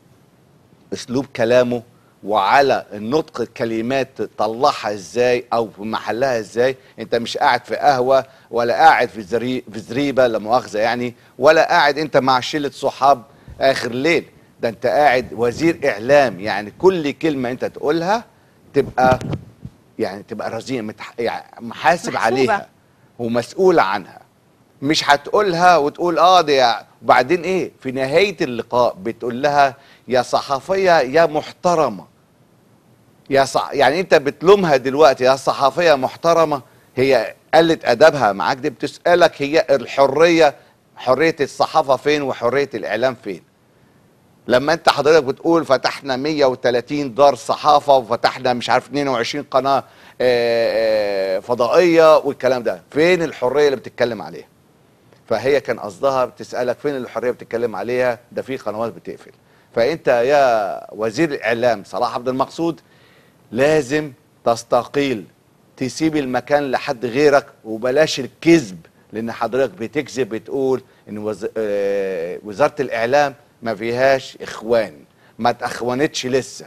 اسلوب كلامه وعلى النطق الكلمات تطلعها ازاي او في محلها ازاي انت مش قاعد في قهوه ولا قاعد في زري في زريبه لا مؤاخذه يعني ولا قاعد انت مع شله صحاب اخر ليل ده انت قاعد وزير اعلام يعني كل كلمه انت تقولها تبقى يعني تبقى رزينه متح... يعني محاسب محسوبة. عليها ومسؤول عنها مش هتقولها وتقول اه دي وبعدين ايه في نهايه اللقاء بتقول لها يا صحفيه يا محترمه يا صح يعني انت بتلومها دلوقتي يا صحفيه محترمه هي قلت ادبها معاك دي بتسالك هي الحريه حريه الصحافه فين وحريه الاعلام فين لما انت حضرتك بتقول فتحنا 130 دار صحافه وفتحنا مش عارف 22 قناه آه، آه، فضائيه والكلام ده فين الحريه اللي بتتكلم عليها فهي كان قصدها بتسالك فين الحريه بتتكلم عليها ده في قنوات بتقفل فانت يا وزير الاعلام صلاح عبد المقصود لازم تستقيل تسيب المكان لحد غيرك وبلاش الكذب لان حضرتك بتكذب بتقول ان وز... آه، وزاره الاعلام ما فيهاش اخوان ما اتاخونتش لسه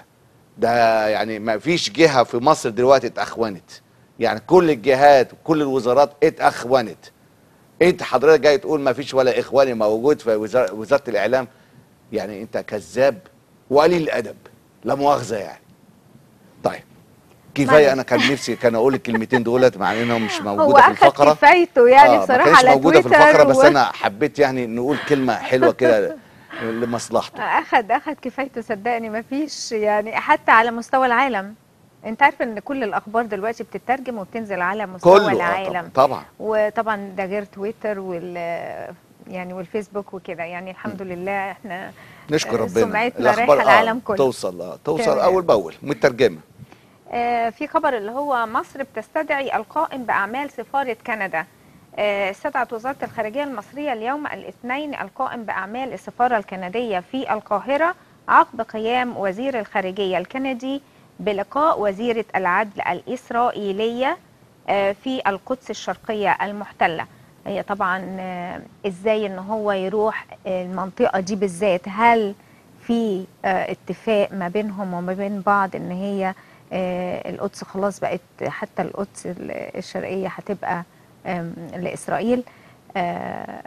ده يعني ما فيش جهه في مصر دلوقتي اتاخونت يعني كل الجهات وكل الوزارات اتاخونت انت حضرتك جاي تقول ما فيش ولا اخواني موجود في وزاره, وزارة الاعلام يعني انت كذاب وقليل الادب لا مؤاخذه يعني طيب كفايه معلش. انا كان نفسي كان اقول الكلمتين دولت مع انهم مش هو موجوده في اخد الفقره كفايته يعني ما بصراحه كانتش على موجوده في تويتر الفقره بس و- انا حبيت يعني نقول كلمه حلوه كده لمصلحته اخد اخد كفايته صدقني ما فيش يعني حتى على مستوى العالم انت عارف ان كل الاخبار دلوقتي بتترجم وبتنزل على مستوى كله آه العالم طبعا, طبعا. وطبعا ده غير تويتر وال يعني والفيسبوك وكده يعني الحمد لله احنا نشكر آه، ربنا سمعتنا رايحه العالم كله توصل اه توصل تمام. اول باول مترجمه آه، في خبر اللي هو مصر بتستدعي القائم بأعمال سفارة كندا آه، استدعت وزارة الخارجية المصرية اليوم الاثنين القائم بأعمال السفارة الكندية في القاهرة عقب قيام وزير الخارجية الكندي بلقاء وزيرة العدل الإسرائيلية آه، في القدس الشرقية المحتلة هي طبعا آه، ازاي ان هو يروح المنطقة دي بالذات هل في آه، اتفاق ما بينهم وما بين بعض ان هي آه، القدس خلاص بقت حتى القدس ال- الشرقية هتبقى آم، لإسرائيل آه،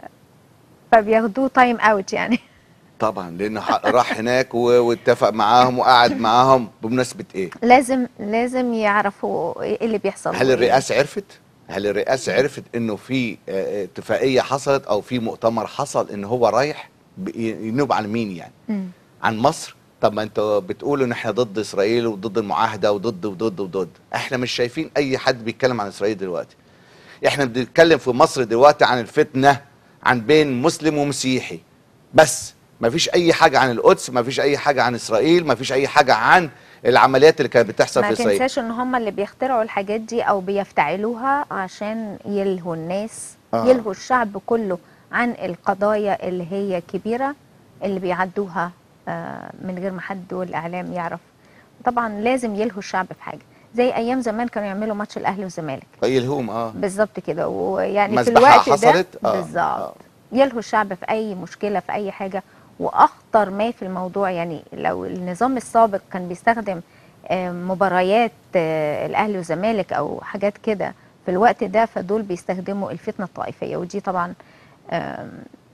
فبياخدوه تايم اوت يعني طبعا لانه ح- راح هناك و- واتفق معاهم وقعد معاهم بمناسبه ايه لازم لازم يعرفوا ايه اللي بيحصل هل الرئاسه عرفت هل الرئاسه عرفت انه في آه، اتفاقيه حصلت او في مؤتمر حصل ان هو رايح ب- ينوب عن مين يعني مم. عن مصر طب ما انتوا بتقولوا ان احنا ضد اسرائيل وضد المعاهده وضد وضد وضد احنا مش شايفين اي حد بيتكلم عن اسرائيل دلوقتي احنا بنتكلم في مصر دلوقتي عن الفتنه عن بين مسلم ومسيحي بس ما فيش اي حاجه عن القدس ما فيش اي حاجه عن اسرائيل ما فيش اي حاجه عن العمليات اللي كانت بتحصل ما في اسرائيل تنساش ان هم اللي بيخترعوا الحاجات دي او بيفتعلوها عشان يلهوا الناس آه. يلهوا الشعب كله عن القضايا اللي هي كبيرة اللي بيعدوها آه، من غير ما حد والاعلام يعرف طبعا لازم يلهوا الشعب في حاجة زي ايام زمان كانوا يعملوا ماتش الاهلي والزمالك يلهوم اه بالظبط كده ويعني في مذبحة الوقت حصلت؟ ده آه، بالظبط آه. يلهوا الشعب في اي مشكله في اي حاجه واخطر ما في الموضوع يعني لو النظام السابق كان بيستخدم آه، مباريات آه، الاهلي والزمالك او حاجات كده في الوقت ده فدول بيستخدموا الفتنه الطائفيه ودي طبعا آم،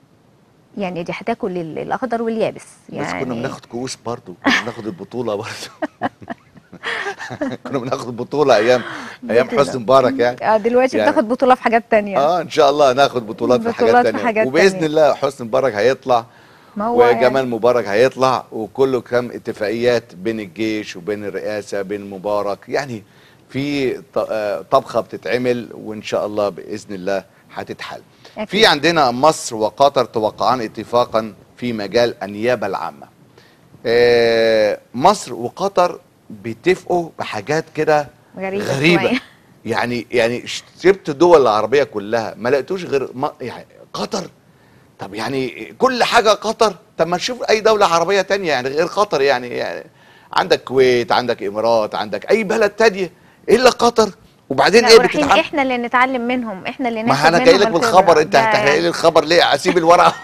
يعني دي هتاكل ال- الاخضر واليابس بس يعني كنا بناخد كؤوس برضو كنا بناخد البطوله برضو كنا بناخد البطوله ايام ايام بطولة. حسني مبارك يعني اه دلوقتي يعني- بتاخد بطوله في حاجات تانية اه ان شاء الله ناخد بطولات في حاجات بطولات في تانية حاجات وباذن تانية. الله حسني مبارك هيطلع ما هو وجمال مبارك هيطلع وكله كام اتفاقيات بين الجيش وبين الرئاسه بين مبارك يعني في ط- آه، طبخه بتتعمل وان شاء الله باذن الله هتتحل أكيد. في عندنا مصر وقطر توقعان اتفاقا في مجال النيابه العامه آه، مصر وقطر بيتفقوا بحاجات كده غريبة غريبه شوية. يعني يعني سبت الدول العربيه كلها ما لقيتوش غير ما يعني قطر طب يعني كل حاجه قطر طب ما نشوف اي دوله عربيه تانية يعني غير قطر يعني, يعني عندك كويت عندك امارات عندك اي بلد تانية الا قطر وبعدين لا ايه ورايحين بتتعامل احنا اللي نتعلم منهم احنا اللي ناخد ما انا منهم جاي لك الخبرة. بالخبر انت ده هتحرق لي الخبر ليه اسيب الورقه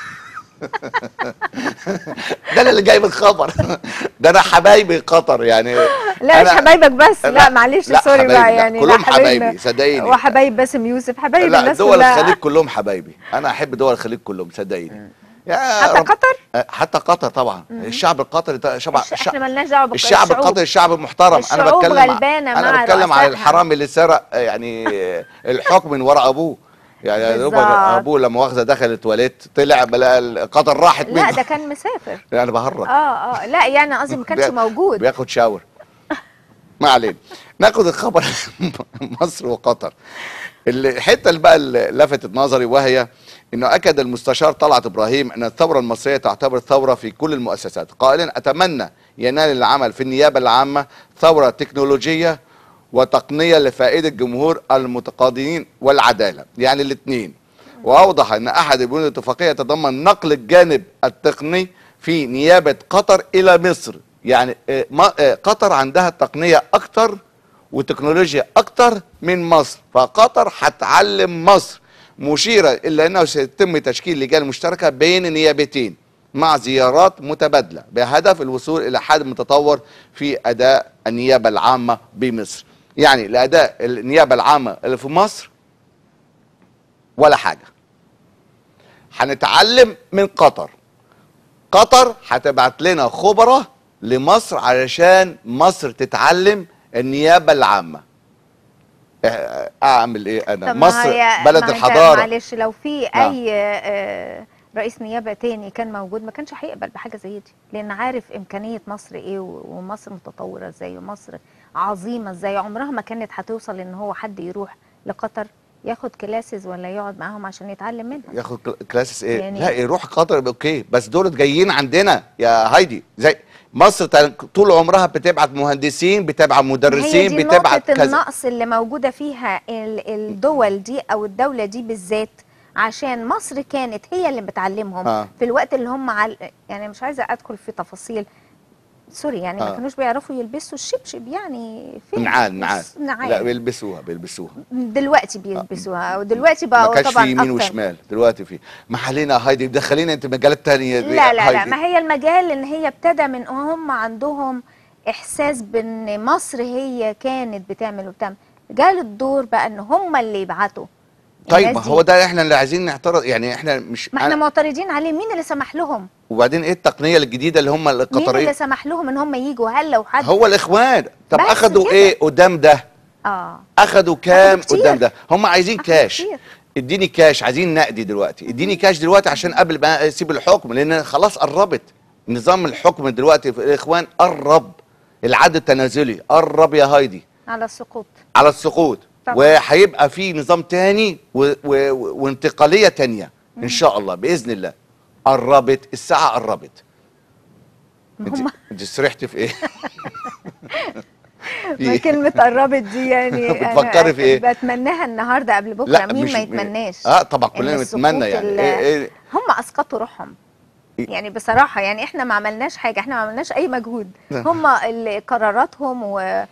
ده أنا اللي جاي بالخبر ده انا حبايبي قطر يعني لا مش أنا- حبايبك بس لا, معلش لا سوري حبايبي، بقى لا، يعني كلهم لا حبايبنا. حبايبي صدقيني وحبايب باسم يوسف حبايب لا الناس دول كلها الخليج كلهم حبايبي انا احب دول الخليج كلهم صدقيني يا حتى رب- قطر أه، حتى قطر طبعا مم. الشعب القطري ده شعب الش- احنا مالناش دعوه بالق- الشعب الشعوب. القطري الشعب المحترم انا الشعوب بتكلم غلبانة انا مع بتكلم رؤسائها. على الحرامي اللي سرق يعني الحكم من ورا ابوه يعني يا دوب بالظبط. ابوه لما مؤاخذه دخل التواليت طلع بلا قطر راحت لا منه ده كان مسافر يعني بهرج اه اه لا يعني قصدي ما كانش بي- موجود بياخد شاور ما علينا ناخد الخبر مصر وقطر الحته اللي بقى اللي لفتت نظري وهي انه اكد المستشار طلعت ابراهيم ان الثوره المصريه تعتبر ثوره في كل المؤسسات قائلا اتمنى ينال العمل في النيابه العامه ثوره تكنولوجيه وتقنيه لفائده جمهور المتقاضين والعداله يعني الاثنين واوضح ان احد البنود الاتفاقيه يتضمن نقل الجانب التقني في نيابه قطر الى مصر يعني آه، ما- آه، قطر عندها تقنيه اكتر وتكنولوجيا اكتر من مصر فقطر هتعلم مصر مشيرة إلا أنه سيتم تشكيل لجان مشتركة بين النيابتين مع زيارات متبادلة بهدف الوصول إلى حد متطور في أداء النيابة العامة بمصر يعني لأداء النيابة العامة اللي في مصر ولا حاجة هنتعلم من قطر قطر هتبعت لنا خبراء لمصر علشان مصر تتعلم النيابة العامة آه، اعمل ايه انا طب ما مصر هي- بلد ما أنت الحضاره معلش لو في نعم. اي آه، رئيس نيابه تاني كان موجود ما كانش هيقبل بحاجه زي دي لان عارف امكانيه مصر ايه و- ومصر متطوره ازاي ومصر عظيمه ازاي عمرها ما كانت هتوصل ان هو حد يروح لقطر ياخد كلاسز ولا يقعد معاهم عشان يتعلم منها ياخد كل- كلاسس ايه يعني- لا يروح قطر يبقى اوكي بس دول جايين عندنا يا هايدي زي مصر تا- طول عمرها بتبعت مهندسين بتبعت هي مدرسين دي بتبعت نقطة كذا النقص اللي موجودة فيها ال- الدول دي أو الدولة دي بالذات عشان مصر كانت هي اللي بتعلمهم آه. في الوقت اللي هم عل... يعني مش عايزة أدخل في تفاصيل سوري يعني ما آه. كانوش بيعرفوا يلبسوا الشبشب يعني فين نعال نعال بس- نعال لا بيلبسوها بيلبسوها دلوقتي بيلبسوها ودلوقتي ما بقوا كانش طبعا في يمين أكتر. وشمال دلوقتي في ما علينا هايدي دخلينا انت مجالات تانية لا لا لا هايدي. ما هي المجال ان هي ابتدى من هم عندهم احساس بان مصر هي كانت بتعمل وبتعمل جال الدور بقى ان هم اللي يبعتوا طيب الناس ما دي. هو ده احنا اللي عايزين نعترض يعني احنا مش ما احنا أنا- معترضين عليه مين اللي سمح لهم وبعدين ايه التقنيه الجديده اللي هم مين اللي القطريين سمح لهم ان هم يجوا هل لو حد هو الاخوان طب بس اخدوا كده. ايه قدام ده اه اخدوا كام كتير. قدام ده هم عايزين أخدوا كاش كتير. اديني كاش عايزين نقدي دلوقتي اديني كاش دلوقتي عشان قبل ما اسيب الحكم لان خلاص قربت نظام الحكم دلوقتي في الاخوان قرب العد التنازلي قرب يا هايدي على السقوط على السقوط طبعا. وهيبقى في نظام تاني و... و... و... وانتقاليه تانيه ان شاء الله باذن الله قربت الساعه قربت انت هم انت سرحتي في ايه في ما إيه؟ كلمة قربت دي يعني بتفكري أنا في إيه؟ بتمناها النهارده قبل بكره مين ما يتمناش اه طبعا إن كلنا السقوط بنتمنى يعني ال- إيه إيه هم اسقطوا روحهم يعني بصراحه يعني احنا ما عملناش حاجه احنا ما عملناش اي مجهود نعم. هم اللي قراراتهم و...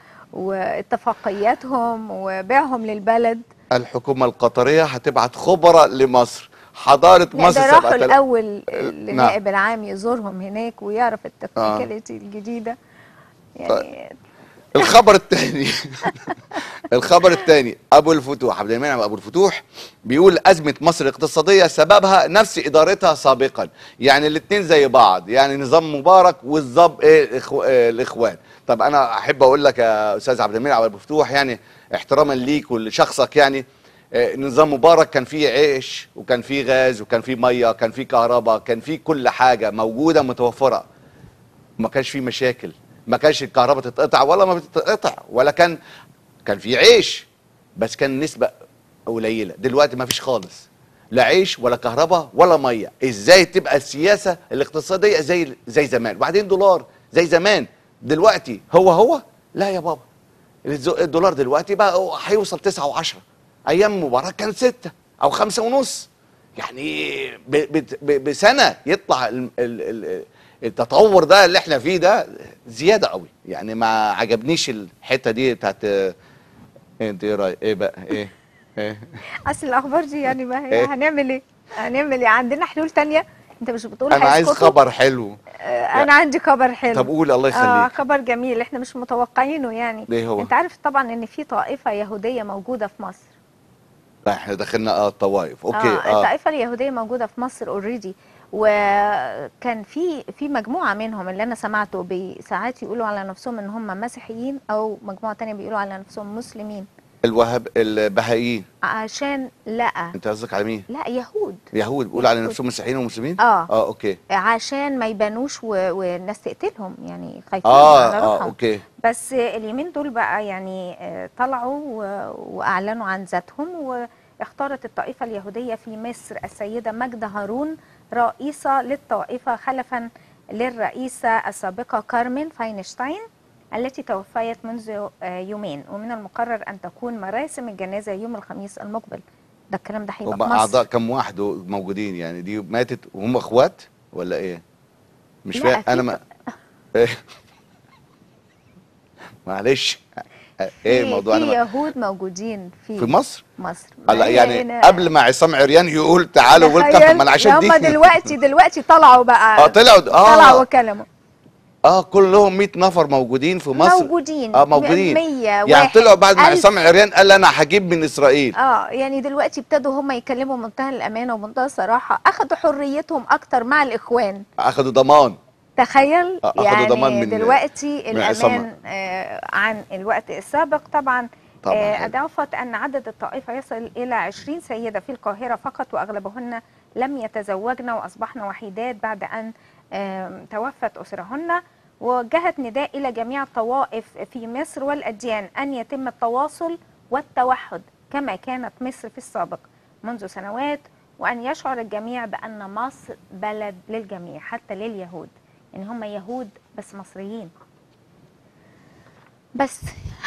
واتفاقياتهم وبيعهم للبلد الحكومه القطريه هتبعت خبراء لمصر حضاره لا مصر ده راحوا 7000 الاول نعم. للنائب العام يزورهم هناك ويعرف التكنيكاليتي الجديده يعني الخبر الثاني الخبر الثاني ابو الفتوح عبد المنعم ابو الفتوح بيقول ازمه مصر الاقتصاديه سببها نفس ادارتها سابقا يعني الاثنين زي بعض يعني نظام مبارك والنظام ايه الإخو- آه، الاخوان طب انا احب اقول لك يا استاذ عبد المنعم ابو الفتوح يعني احتراما ليك ولشخصك يعني آه، نظام مبارك كان فيه عيش وكان فيه غاز وكان فيه ميه كان فيه كهرباء كان فيه كل حاجه موجوده متوفره ما كانش في مشاكل ما كانش الكهرباء تتقطع ولا ما بتتقطع ولا كان كان في عيش بس كان نسبة قليلة دلوقتي ما فيش خالص لا عيش ولا كهرباء ولا مية ازاي تبقى السياسة الاقتصادية زي زي زمان وبعدين دولار زي زمان دلوقتي هو هو لا يا بابا الز- الدولار دلوقتي بقى هو هيوصل تسعة وعشرة ايام مبارك كان ستة او خمسة ونص يعني ب ب ب بسنة يطلع ال ال ال التطور ده اللي احنا فيه ده زيادة قوي يعني ما عجبنيش الحتة دي بتاعت آه، انت ايه رايك ايه بقى ايه ايه اصل الاخبار دي يعني ما هي إيه؟ هنعمل ايه هنعمل ايه عندنا حلول تانية انت مش بتقول انا عايز هيسقطوا؟ خبر حلو آه، انا عندي خبر حلو طب قول الله اه يخليك خبر جميل احنا مش متوقعينه يعني ايه هو انت عارف طبعا ان في طائفه يهوديه موجوده في مصر لا، احنا دخلنا اه الطوائف اوكي اه اه الطائفه اليهوديه موجوده في مصر اوريدي وكان في في مجموعه منهم اللي انا سمعته بي- ساعات يقولوا على نفسهم ان هم مسيحيين او مجموعه تانية بيقولوا على نفسهم مسلمين الوهاب البهائيين عشان لا انت قصدك على مين لا يهود يهود بيقولوا على يهود. نفسهم مسيحيين ومسلمين اه اه اوكي عشان ما يبانوش و... والناس تقتلهم يعني خايفين اه على اه روحهم. اوكي بس اليومين دول بقى يعني آه، طلعوا و- واعلنوا عن ذاتهم واختارت الطائفه اليهوديه في مصر السيده ماجده هارون رئيسه للطائفه خلفا للرئيسه السابقه كارمن فاينشتاين التي توفيت منذ آه، يومين ومن المقرر ان تكون مراسم الجنازه يوم الخميس المقبل ده الكلام ده هيبقى هم في مصر اعضاء كم واحد موجودين يعني دي ماتت وهم اخوات ولا ايه مش لا، فاهم في انا ما إيه؟ معلش ايه في- الموضوع في انا ما... يهود موجودين في في مصر مصر هلا هي يعني هنا- قبل ما عصام عريان يقول تعالوا ويلكم تخيل ما أنا عشان دي هم دلوقتي دلوقتي طلعوا بقى اه طلعوا طلعوا اه وكلموا اه كلهم 100 نفر موجودين في مصر موجودين اه موجودين 100 يعني واحد، طلعوا بعد ما ألف. عصام عريان قال انا هجيب من اسرائيل اه يعني دلوقتي ابتدوا هم يتكلموا بمنتهى الامانه ومنتهى الصراحه اخذوا حريتهم اكتر مع الاخوان اخذوا ضمان تخيل آه، أخدوا يعني ضمان من- دلوقتي من عصام. الامان آه عن الوقت السابق طبعا طبعاً آه حلو. اضافت ان عدد الطائفه يصل الى 20 سيده في القاهره فقط واغلبهن لم يتزوجن واصبحن وحيدات بعد ان آم، توفت اسرهن ووجهت نداء الى جميع الطوائف في مصر والاديان ان يتم التواصل والتوحد كما كانت مصر في السابق منذ سنوات وان يشعر الجميع بان مصر بلد للجميع حتى لليهود ان هم يهود بس مصريين بس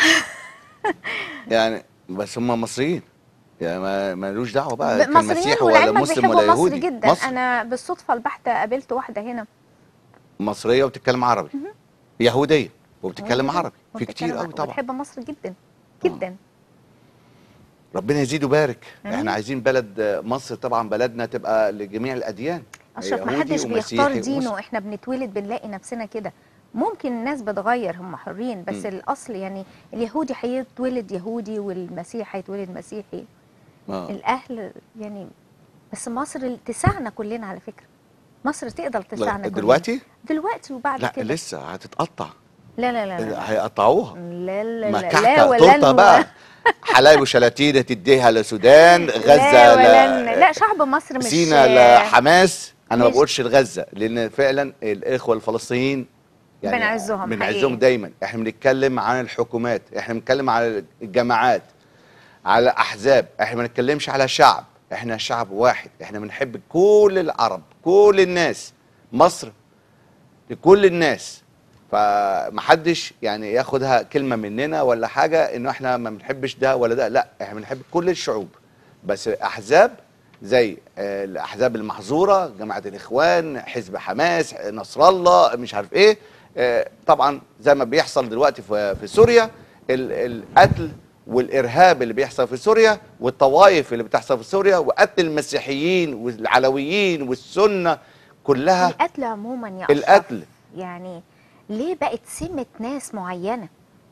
يعني بس هم مصريين يعني ما مالوش دعوه بقى ب- كان مصريين مسيحي ولا ولعلمك مسلم بيحبوا ولا مصر يهودي جدا مصر انا بالصدفه البحته قابلت واحده هنا مصريه وبتتكلم عربي يهوديه وبتتكلم موجودة عربي في كتير وبتتكلم قوي عربي طبعا وبتحب مصر جدا جدا ربنا يزيد ويبارك آمين. احنا عايزين بلد مصر طبعا بلدنا تبقى لجميع الاديان اشرف يهودي محدش ومسيحي بيختار ومسلم. دينه احنا بنتولد بنلاقي نفسنا كده ممكن الناس بتغير هم حرين بس م. الاصل يعني اليهودي هيتولد يهودي والمسيحي هيتولد مسيحي آه. الاهل يعني بس مصر تسعنا كلنا على فكره مصر تقدر تسعنا لا، كلنا دلوقتي دلوقتي وبعد لا كده لسه هتتقطع لا لا لا لا هيقطعوها لا لا لا, لا مكعكة ولن تورته بقى حلايب وشلاتين تديها لسودان غزه لا ولن لا شعب مصر مش سينا لحماس انا ما مش- بقولش لغزه لان فعلا الاخوه الفلسطينيين بنعزهم بنعزهم حقيقي. دايما احنا بنتكلم عن الحكومات احنا بنتكلم على الجماعات على احزاب احنا ما بنتكلمش على شعب احنا شعب واحد احنا بنحب كل العرب كل الناس مصر لكل الناس فمحدش يعني ياخدها كلمه مننا ولا حاجه انه احنا ما بنحبش ده ولا ده لا احنا بنحب كل الشعوب بس احزاب زي آه، الاحزاب المحظوره جماعه الاخوان حزب حماس نصر الله مش عارف ايه آه، طبعا زي ما بيحصل دلوقتي في في سوريا ال- القتل والارهاب اللي بيحصل في سوريا والطوائف اللي بتحصل في سوريا وقتل المسيحيين والعلويين والسنه كلها القتل عموما يا أشرف القتل يعني ليه بقت سمة ناس معينة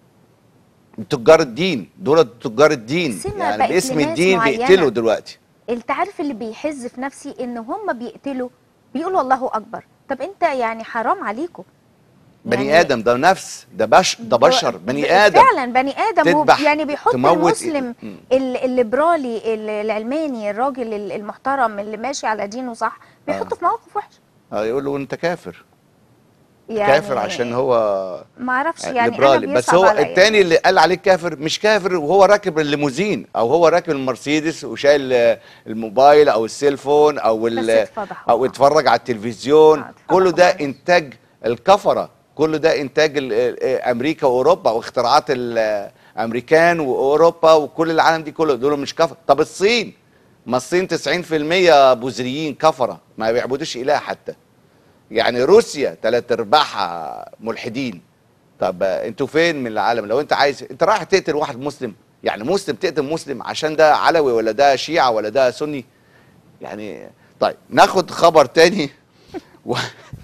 تجار الدين دول تجار الدين سمة يعني بقت باسم لناس الدين معينة. بيقتلوا دلوقتي انت عارف اللي بيحز في نفسي ان هم بيقتلوا بيقولوا الله اكبر طب انت يعني حرام عليكم بني يعني- ادم ده نفس ده بش ده بشر بني ادم فعلا بني ادم وب- تذبح، يعني بيحط تموت المسلم مم. ال- الليبرالي ال- العلماني الراجل ال- المحترم اللي ماشي على دينه صح بيحطه في مواقف وحشه آه، يقول له انت كافر يعني كافر عشان هو ما اعرفش يعني انا ليبرالي بس بيصعب هو عليا. التاني اللي قال عليه كافر مش كافر وهو راكب الليموزين او هو راكب المرسيدس وشايل آه، الموبايل او السيلفون او ال- بس اتفضحوا. او اتفرج على التلفزيون آه، اتفضحوا كله ده خالص. انتاج الكفره كله ده انتاج ال- ال- امريكا واوروبا واختراعات الامريكان واوروبا وكل العالم دي كله دول مش كفر طب الصين ما الصين 90% بوذريين كفره ما بيعبدوش اله حتى يعني روسيا ثلاث ارباعها ملحدين طب آه، انتوا فين من العالم لو انت عايز انت رايح تقتل واحد مسلم يعني مسلم تقتل مسلم عشان ده علوي ولا ده شيعة ولا ده سني يعني طيب ناخد خبر تاني و...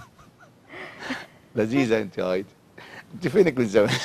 لذيذة انت يا هايدي انت فينك من زمان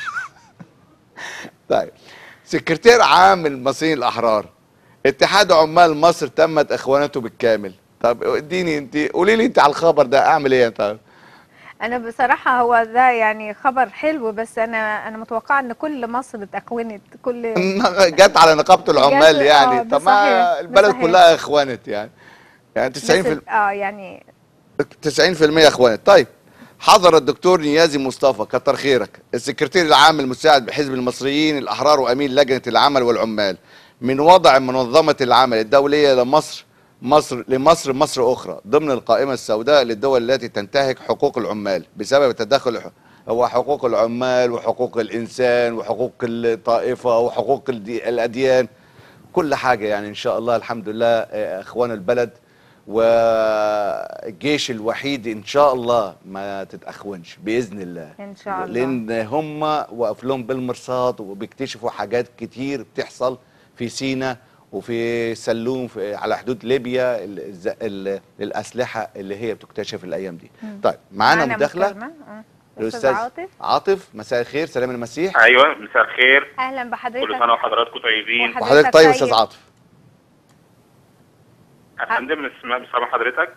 طيب سكرتير عام المصريين الاحرار اتحاد عمال مصر تمت اخوانته بالكامل طب اديني انت قولي لي انت على الخبر ده اعمل ايه طيب انا بصراحه هو ده يعني خبر حلو بس انا انا متوقعه ان كل مصر اتكونت كل جت على نقابه العمال جت- يعني آه، طب ده ما صحيح، ده البلد صحيح. كلها اخوانت يعني يعني 90 بس اه يعني 90% اخوانت طيب حضر الدكتور نيازي مصطفى كتر خيرك السكرتير العام المساعد بحزب المصريين الاحرار وامين لجنه العمل والعمال من وضع منظمه العمل الدوليه لمصر مصر لمصر مصر اخرى ضمن القائمه السوداء للدول التي تنتهك حقوق العمال بسبب التدخل الح- هو حقوق العمال وحقوق الانسان وحقوق الطائفه وحقوق الدي- الاديان كل حاجه يعني ان شاء الله الحمد لله آه، اخوان البلد والجيش الوحيد ان شاء الله ما تتاخونش باذن الله ان شاء الله لان هم واقف لهم بالمرصاد وبيكتشفوا حاجات كتير بتحصل في سينا وفي سلوم في على حدود ليبيا ال- الز- ال- الاسلحه اللي هي بتكتشف الايام دي مم. طيب معانا مداخله مكالمة. آه. الاستاذ عاطف عاطف مساء الخير سلام المسيح ايوه مساء الخير اهلا كل بحضرتك سنه وحضراتكم طيبين وحضرتك وحضرتك طيب يا استاذ طيب. عاطف يا فندم اسمع سامع حضرتك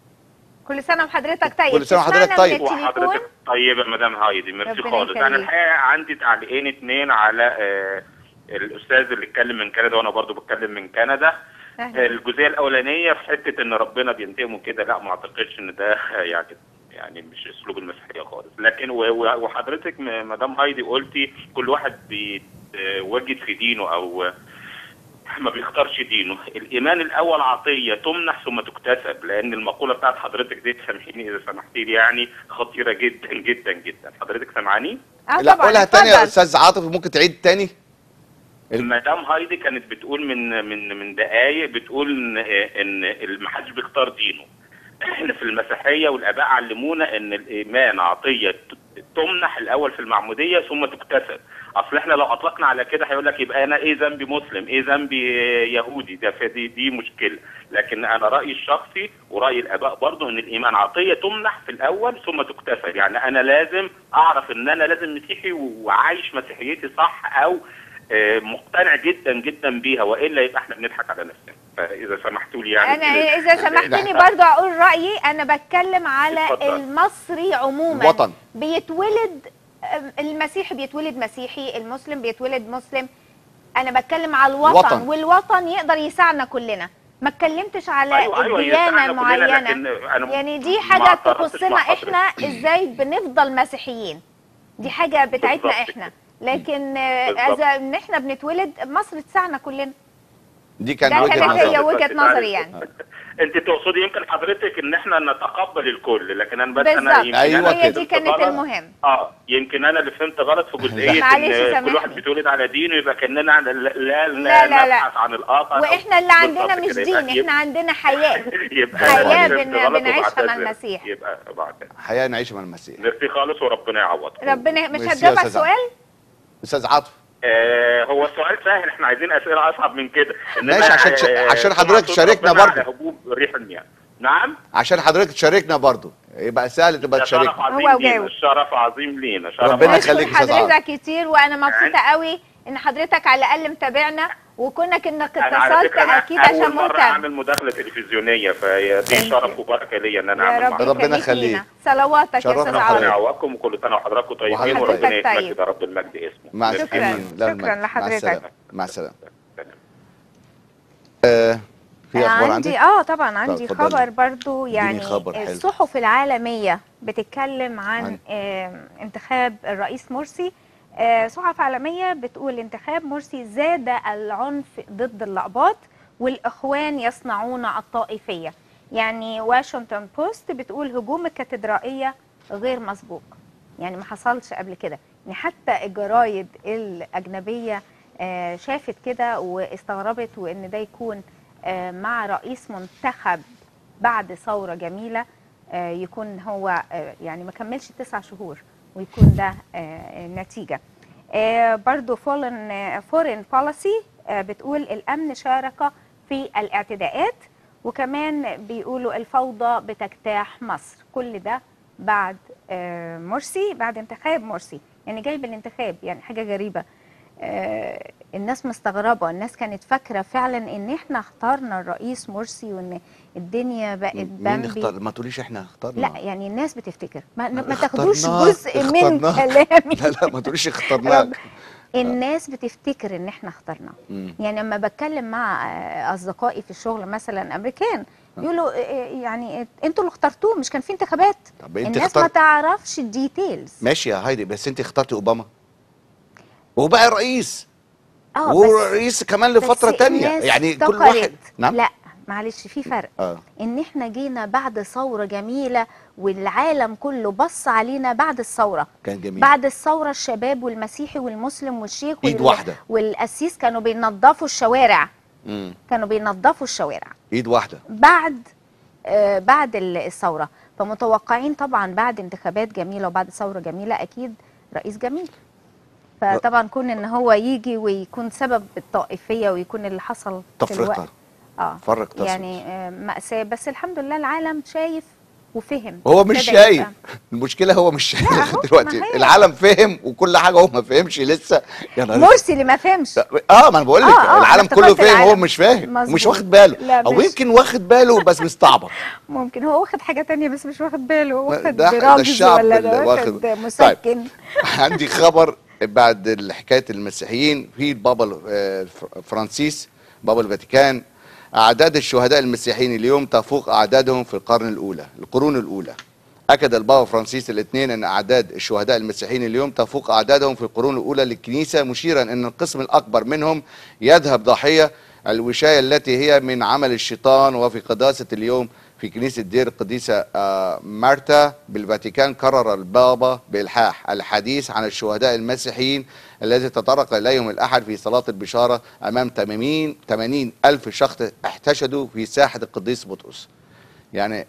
كل سنه وحضرتك طيب كل سنة وحضرتك تسمعنا من طيب. التليفون؟ وحضرتك طيبه مدام هايدي ميرسي ربنا خالص انا يخليك. الحقيقه عندي تعليقين اتنين على آه الاستاذ اللي اتكلم من كندا وانا برضو بتكلم من كندا أهلا. الجزئيه الاولانيه في حته ان ربنا بينتقم وكده لا ما اعتقدش ان ده يعني يعني مش اسلوب المسيحيه خالص لكن و- و- وحضرتك م- مدام هايدي قلتي كل واحد بيتواجد في دينه او ما بيختارش دينه الايمان الاول عطيه تمنح ثم تكتسب لان المقوله بتاعت حضرتك دي سامحيني اذا سمحتي لي يعني خطيره جدا جدا جدا حضرتك سامعاني اه لا طبعا قولها تاني يا اتفضل. استاذ عاطف ممكن تعيد تاني مدام هايدي كانت بتقول من من من دقايق بتقول ان ان ما حدش بيختار دينه احنا في المسيحيه والاباء علمونا ان الايمان عطيه ت- تمنح الاول في المعموديه ثم تكتسب اصل احنا لو اطلقنا على كده هيقول لك يبقى انا ايه ذنبي مسلم ايه ذنبي يهودي ده فدي دي مشكله لكن انا رايي الشخصي وراي الاباء برضه ان الايمان عطيه تمنح في الاول ثم تكتسب يعني انا لازم اعرف ان انا لازم مسيحي وعايش مسيحيتي صح او آه، مقتنع جدا جدا بيها والا يبقى احنا بنضحك على نفسنا فاذا سمحتوا لي يعني انا اذا سمحتني برضو اقول رايي انا بتكلم على اتفضل. المصري عموما الوطن. بيتولد أم، المسيحي بيتولد مسيحي المسلم بيتولد مسلم انا بتكلم على الوطن وطن. والوطن يقدر يساعدنا كلنا ما اتكلمش على أيوة، أيوة، الديانه يساعدنا كلنا، معينه لكن أنا يعني دي ما حاجه اعترضتش تخصنا مع حضرتك. احنا ازاي بنفضل مسيحيين دي حاجه بتاعتنا بالظبط احنا لكن آه، بالظبط. اذا ان احنا بنتولد مصر تساعدنا كلنا دي كان ده وجهه كانت هي نظر وجهه نظري يعني انت تقصدي يمكن حضرتك ان احنا نتقبل الكل لكن انا بس انا بالظبط يمكن أيوة أنا هي كده. دي فهمت كانت غلط. المهم اه يمكن انا اللي فهمت غلط في جزئيه معلش ان سامحني. كل واحد بيتولد على دينه يبقى كاننا لا لا, لا، لا، لا. نبحث عن الاخر واحنا اللي عندنا بالظبط مش كده. دين يبقى- احنا عندنا حياه يبقى حياة أنا فهمت بن- غلط بنعيشها مع وبعتذر. المسيح. يبقى بعتذر حياه نعيش مع المسيح ميرسي خالص وربنا يعوضكم ربنا مش ميرسي يا هتجاوب على أستاذ السؤال استاذ عاطف آه هو السؤال سهل احنا عايزين اسئله اصعب من كده إنما، ماشي، عشان تش- آه، عشان طبعاً حضرتك صوت تشاركنا ربنا برضه. على هبوب ريح المياه نعم عشان حضرتك تشاركنا برضو يبقى سهل تبقى ده شرف تشاركنا عظيم هو لينا وجاوب. الشرف عظيم لينا شرف ربنا عظيم. يخليك بشكر يا أستاذ حضرتك كتير وانا مبسوطه قوي ان حضرتك على الاقل متابعنا وكونك انك انا على اتصلت فكره أنا اكيد عشان اول مره مهتم اعمل مداخله تلفزيونيه فدي شرف وبركه ليا ان انا يا اعمل رب معاكم ربنا يخليك يخليك. لينا صلواتك يا شرفنا استاذ ربنا حضرتك. عاطف يعوضكم وكل سنه وحضراتكم طيبين وحضرتك وربنا طيب. يسمجد يا رب المجد اسمه مع ميرسي. شكراً. السلامة. لا، شكراً المجد. مع لحضرتك. السلامة. مع السلامة آه في اخبار عندي عندك اه طبعا عندي اتفضلي. خبر برضو يعني خبر حلو. الصحف العالمية بتتكلم عن, عن- آه انتخاب الرئيس مرسي آه صحف عالمية بتقول انتخاب مرسي زاد العنف ضد الأقباط والإخوان يصنعون الطائفية يعني واشنطن بوست بتقول هجوم الكاتدرائية غير مسبوق يعني ما حصلش قبل كده يعني حتى الجرايد الأجنبية آه، شافت كده واستغربت وإن ده يكون آه، مع رئيس منتخب بعد ثورة جميلة آه، يكون هو آه، يعني ما كملش تسع شهور ويكون ده آه، النتيجة آه، برضو فورن فورين بوليسي بتقول الأمن شارك في الاعتداءات وكمان بيقولوا الفوضى بتجتاح مصر كل ده بعد آه، مرسي بعد انتخاب مرسي يعني جاي بالانتخاب يعني حاجة غريبة آه، الناس مستغربه الناس كانت فاكره فعلا ان احنا اخترنا الرئيس مرسي وان الدنيا بقت مين بامبي اختار ما تقوليش احنا اخترنا لا يعني الناس بتفتكر ما, ما اخترناه- تاخدوش جزء من اخترناه. كلامي لا لا ما تقوليش اخترناك الناس بتفتكر ان احنا اخترناه مم. يعني لما بتكلم مع آه، اصدقائي في الشغل مثلا امريكان يقولوا آه، آه، يعني آه، انتوا اللي اخترتوه مش كان في انتخابات طب انت الناس ما اخترت تعرفش الديتيلز ماشي يا هايدي بس انت اخترتي اوباما وبقى رئيس اه بس ورئيس كمان لفتره بس تانية الناس يعني كل افتكرت- واحد نعم لا معلش في فرق اه ان احنا جينا بعد ثوره جميله والعالم كله بص علينا بعد الثوره كان جميل بعد الثوره الشباب والمسيحي والمسلم والشيخ إيد واحدة. والقسيس كانوا بينظفوا الشوارع مم. كانوا بينظفوا الشوارع ايد واحده بعد آه بعد ال- الثوره فمتوقعين طبعا بعد انتخابات جميله وبعد ثوره جميله اكيد رئيس جميل فطبعا كون ان هو يجي ويكون سبب الطائفيه ويكون اللي حصل في تفرقه الوقت اه فرق تصل يعني آه مأساة بس الحمد لله العالم شايف وفهم هو مش ابتدى شايف يفهم. المشكله هو مش شايف لا، لغايه هو- دلوقتي ما هي- العالم فهم وكل حاجه هو ما فهمش لسه يا نهار مرسي اللي ما فهمش اه ما انا بقول لك آه، آه، العالم أنا كله افتكرت فاهم هو العالم. مش فاهم مظبوط. ومش واخد باله لا، او مش- يمكن واخد باله بس مستعبط ممكن هو واخد حاجة تانية بس مش واخد باله هو واخد ده- ده دراجز الشعب ولا اللي ده واخد- واخد مسكن عندي خبر بعد حكايه المسيحيين في البابا آه، ف- فرانسيس بابا الفاتيكان اعداد الشهداء المسيحيين اليوم تفوق اعدادهم في القرن الاولى القرون الاولى اكد البابا فرانسيس الاثنين ان اعداد الشهداء المسيحيين اليوم تفوق اعدادهم في القرون الاولى للكنيسه مشيرا ان القسم الاكبر منهم يذهب ضحيه الوشايه التي هي من عمل الشيطان وفي قداسه اليوم في كنيسة دير القديسة آه، مارتا بالفاتيكان قرر البابا بإلحاح الحديث عن الشهداء المسيحيين الذي تطرق إليهم الأحد في صلاة البشارة أمام 80 80 ألف شخص احتشدوا في ساحة القديس بطرس يعني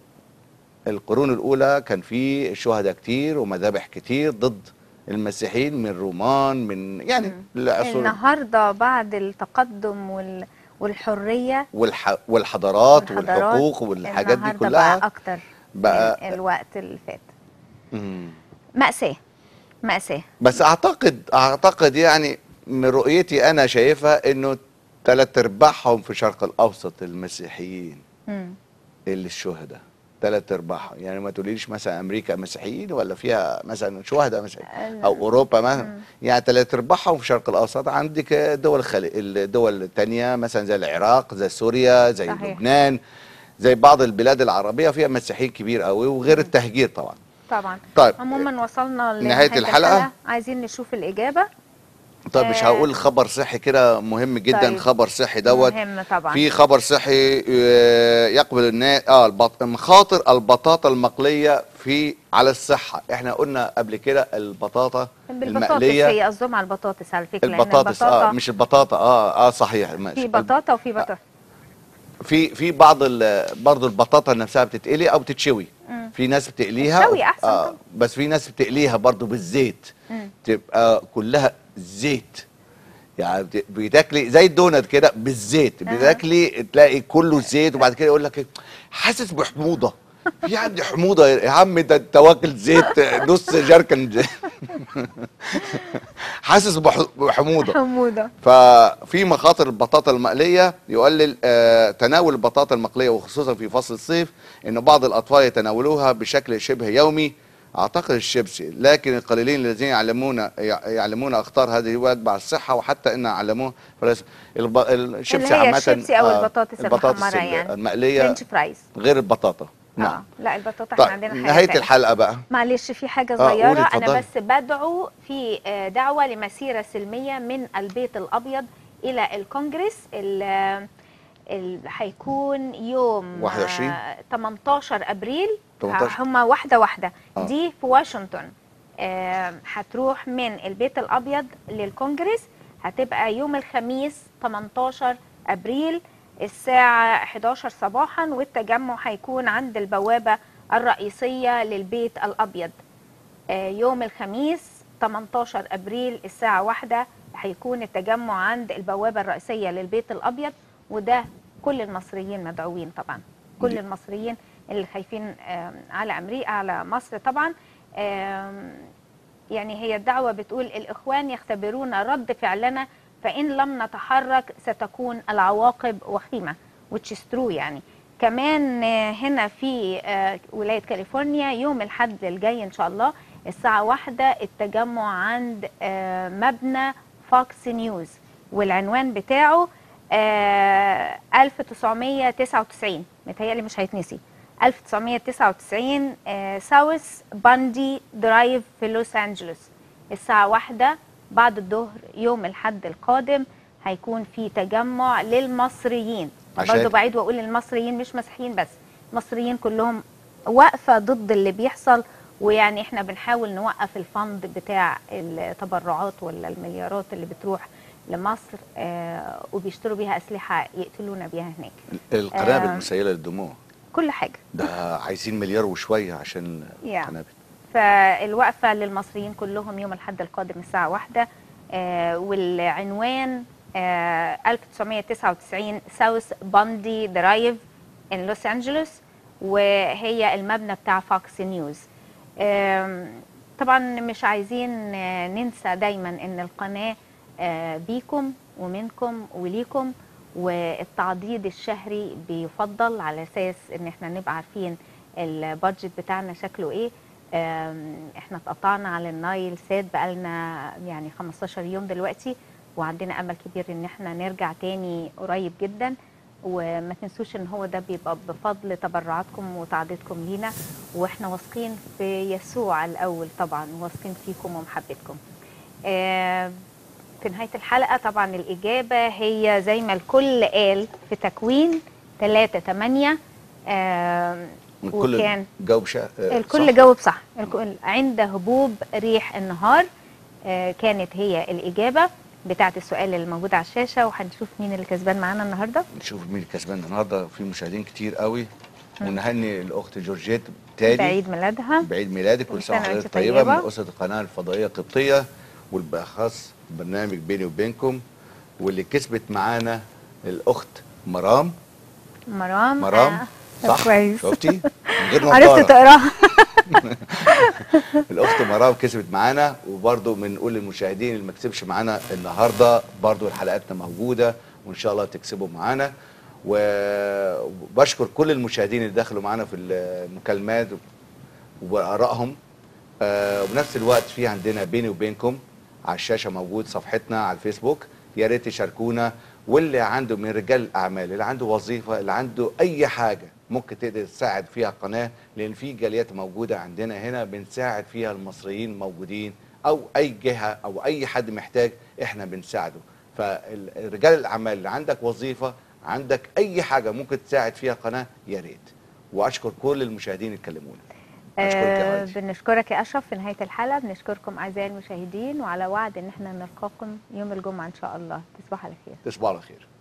القرون الأولى كان في شهداء كتير ومذابح كتير ضد المسيحيين من رومان من يعني العصور النهاردة بعد التقدم وال والحرية والح والحضارات والحضارات، والحقوق والحاجات دي النهاردة كلها بقى أكتر بقى- من الوقت اللي فات مم. مأساة مأساة بس اعتقد اعتقد يعني من رؤيتي انا شايفها انه ثلاث ارباعهم في الشرق الاوسط المسيحيين مم. اللي الشهداء ثلاث ارباعهم يعني ما تقوليش مثلا امريكا مسيحيين ولا فيها مثلا شهداء مسيحيين او اوروبا مثلا يعني ثلاث ارباعهم في الشرق الاوسط عندك دول الخليج الدول الثانيه مثلا زي العراق زي سوريا زي صحيح. لبنان زي بعض البلاد العربيه فيها مسيحيين كبير قوي وغير التهجير طبعا طبعا طيب. عموما وصلنا نهاية لنهاية الحلقة. عايزين نشوف الإجابة طيب مش آه. هقول خبر صحي كده مهم جدا طيب. خبر صحي دوت مهم طبعا في خبر صحي آه، يقبل الناس اه البط... مخاطر البطاطا المقليه في على الصحه احنا قلنا قبل كده البطاطا بالبطاطس المقليه هي قصدهم على البطاطس على فكرة لأن البطاطس اه البطاطا مش البطاطا اه اه صحيح ماشي في بطاطا وفي بطاطا في في بعض ال- برضه البطاطا نفسها بتتقلي او بتتشوي مم. في ناس بتقليها الشوي أحسن آه طبعا. بس في ناس بتقليها برضه بالزيت مم. تبقى كلها زيت يعني بت- بتاكلي زي الدونت كده بالزيت أها. بتاكلي تلاقي كله زيت وبعد كده يقول لك إيه، حاسس بحموضه في عندي حموضه يا عم ده انت واكل زيت نص جركن زيت. حاسس بح- بحموضه حموضة ففي مخاطر البطاطا المقليه يقلل آه، تناول البطاطا المقليه وخصوصا في فصل الصيف ان بعض الاطفال يتناولوها بشكل شبه يومي اعتقد الشيبسي لكن القليلين الذين يعلمون يع- يعلمون اخطار هذه الوجبه على الصحه وحتى ان علموه فلس الب... الشيبسي اللي هي عامه الشيبسي أو آه، البطاطس البطاطس المحمرة يعني. المقليه فرنش فرايز غير البطاطا اه نعم لا البطاطا طيب احنا عندنا حاجة نهايه تانية. الحلقه بقى معلش في حاجة آه، صغيرة قولي، أنا اتفضلي. بس بدعو في آه، دعوة لمسيرة سلمية من البيت الأبيض إلى الكونجرس ال- ال- هيكون يوم 21 آه، 18 أبريل 18. هم واحدة واحدة آه. دي في واشنطن آه، هتروح من البيت الأبيض للكونجرس هتبقى يوم الخميس 18 أبريل الساعة 11 صباحا والتجمع هيكون عند البوابة الرئيسية للبيت الأبيض آه، يوم الخميس 18 أبريل الساعة واحدة هيكون التجمع عند البوابة الرئيسية للبيت الأبيض وده كل المصريين مدعوين طبعا كل المصريين اللي خايفين آم، على أمريكا على مصر طبعا آم، يعني هي الدعوة بتقول الإخوان يختبرون رد فعلنا فإن لم نتحرك ستكون العواقب وخيمة which is true يعني كمان آه، هنا في آه، ولاية كاليفورنيا يوم الحد الجاي إن شاء الله الساعة واحدة التجمع عند آه، مبنى فوكس نيوز والعنوان بتاعه آه، 1999 متهيألي مش هيتنسي 1999 آه، ساوث باندي درايف في لوس أنجلوس الساعة واحدة بعد الظهر يوم الحد القادم هيكون في تجمع للمصريين عشان- برضه بعيد واقول المصريين مش مسيحيين بس المصريين كلهم واقفه ضد اللي بيحصل ويعني احنا بنحاول نوقف الفند بتاع التبرعات ولا المليارات اللي بتروح لمصر آه وبيشتروا بيها اسلحه يقتلونا بيها هناك القنابل آه. مسيله للدموع كل حاجه ده عايزين مليار وشويه عشان يا. قنابل فالوقفة للمصريين كلهم يوم الحد القادم الساعة واحدة آه والعنوان آه 1999 ساوث باندي درايف ان لوس أنجلوس وهي المبنى بتاع فوكس نيوز آم، طبعا مش عايزين آه، ننسى دايما ان القناة آه، بيكم ومنكم وليكم والتعضيد الشهري بيفضل على اساس ان احنا نبقى عارفين البادجت بتاعنا شكله ايه آم، احنا اتقطعنا على النايل سات بقالنا يعني 15 يوم دلوقتي وعندنا امل كبير ان احنا نرجع تاني قريب جدا وما تنسوش ان هو ده بيبقى بفضل تبرعاتكم وتعضيدكم لينا واحنا واثقين في يسوع الاول طبعا واثقين فيكم ومحبتكم آه، في نهاية الحلقة طبعا الإجابة هي زي ما الكل قال في تكوين 3 8 الكل وكان جاوب شا... آه، الكل صح؟ جاوب صح الكل عند هبوب ريح النهار آه، كانت هي الإجابة بتاعت السؤال اللي موجود على الشاشة وهنشوف مين اللي كسبان معانا النهاردة نشوف مين الكسبان النهارده في مشاهدين كتير قوي ونهني الاخت جورجيت تاني بعيد ميلادها بعيد ميلادك كل سنه سنة وحضرتك وأنت طيبه طيبة. من اسره القناه الفضائيه القبطيه والباخص برنامج بيني وبينكم واللي كسبت معانا الاخت مرام مرام مرام آه، صح كويس شفتي من غير عرفت نظاره تقراها الاخت مرام كسبت معانا وبرضه بنقول للمشاهدين اللي ما كسبش معانا النهارده برضه حلقاتنا موجوده وان شاء الله تكسبوا معانا وبشكر كل المشاهدين اللي دخلوا معانا في المكالمات وارائهم آه، وبنفس الوقت في عندنا بيني وبينكم على الشاشه موجود صفحتنا على الفيسبوك يا ريت تشاركونا واللي عنده من رجال الاعمال اللي عنده وظيفه اللي عنده اي حاجه ممكن تقدر تساعد فيها القناه لان في جاليات موجوده عندنا هنا بنساعد فيها المصريين موجودين او اي جهه او اي حد محتاج احنا بنساعده فرجال الاعمال اللي عندك وظيفه عندك اي حاجه ممكن تساعد فيها القناه يا ريت واشكر كل المشاهدين اللي كلمونا اشكرك يا آه، عادي بنشكرك يا اشرف في نهايه الحلقه بنشكركم اعزائي المشاهدين وعلى وعد ان احنا نلقاكم يوم الجمعه ان شاء الله تصبحوا على خير تصبحوا على خير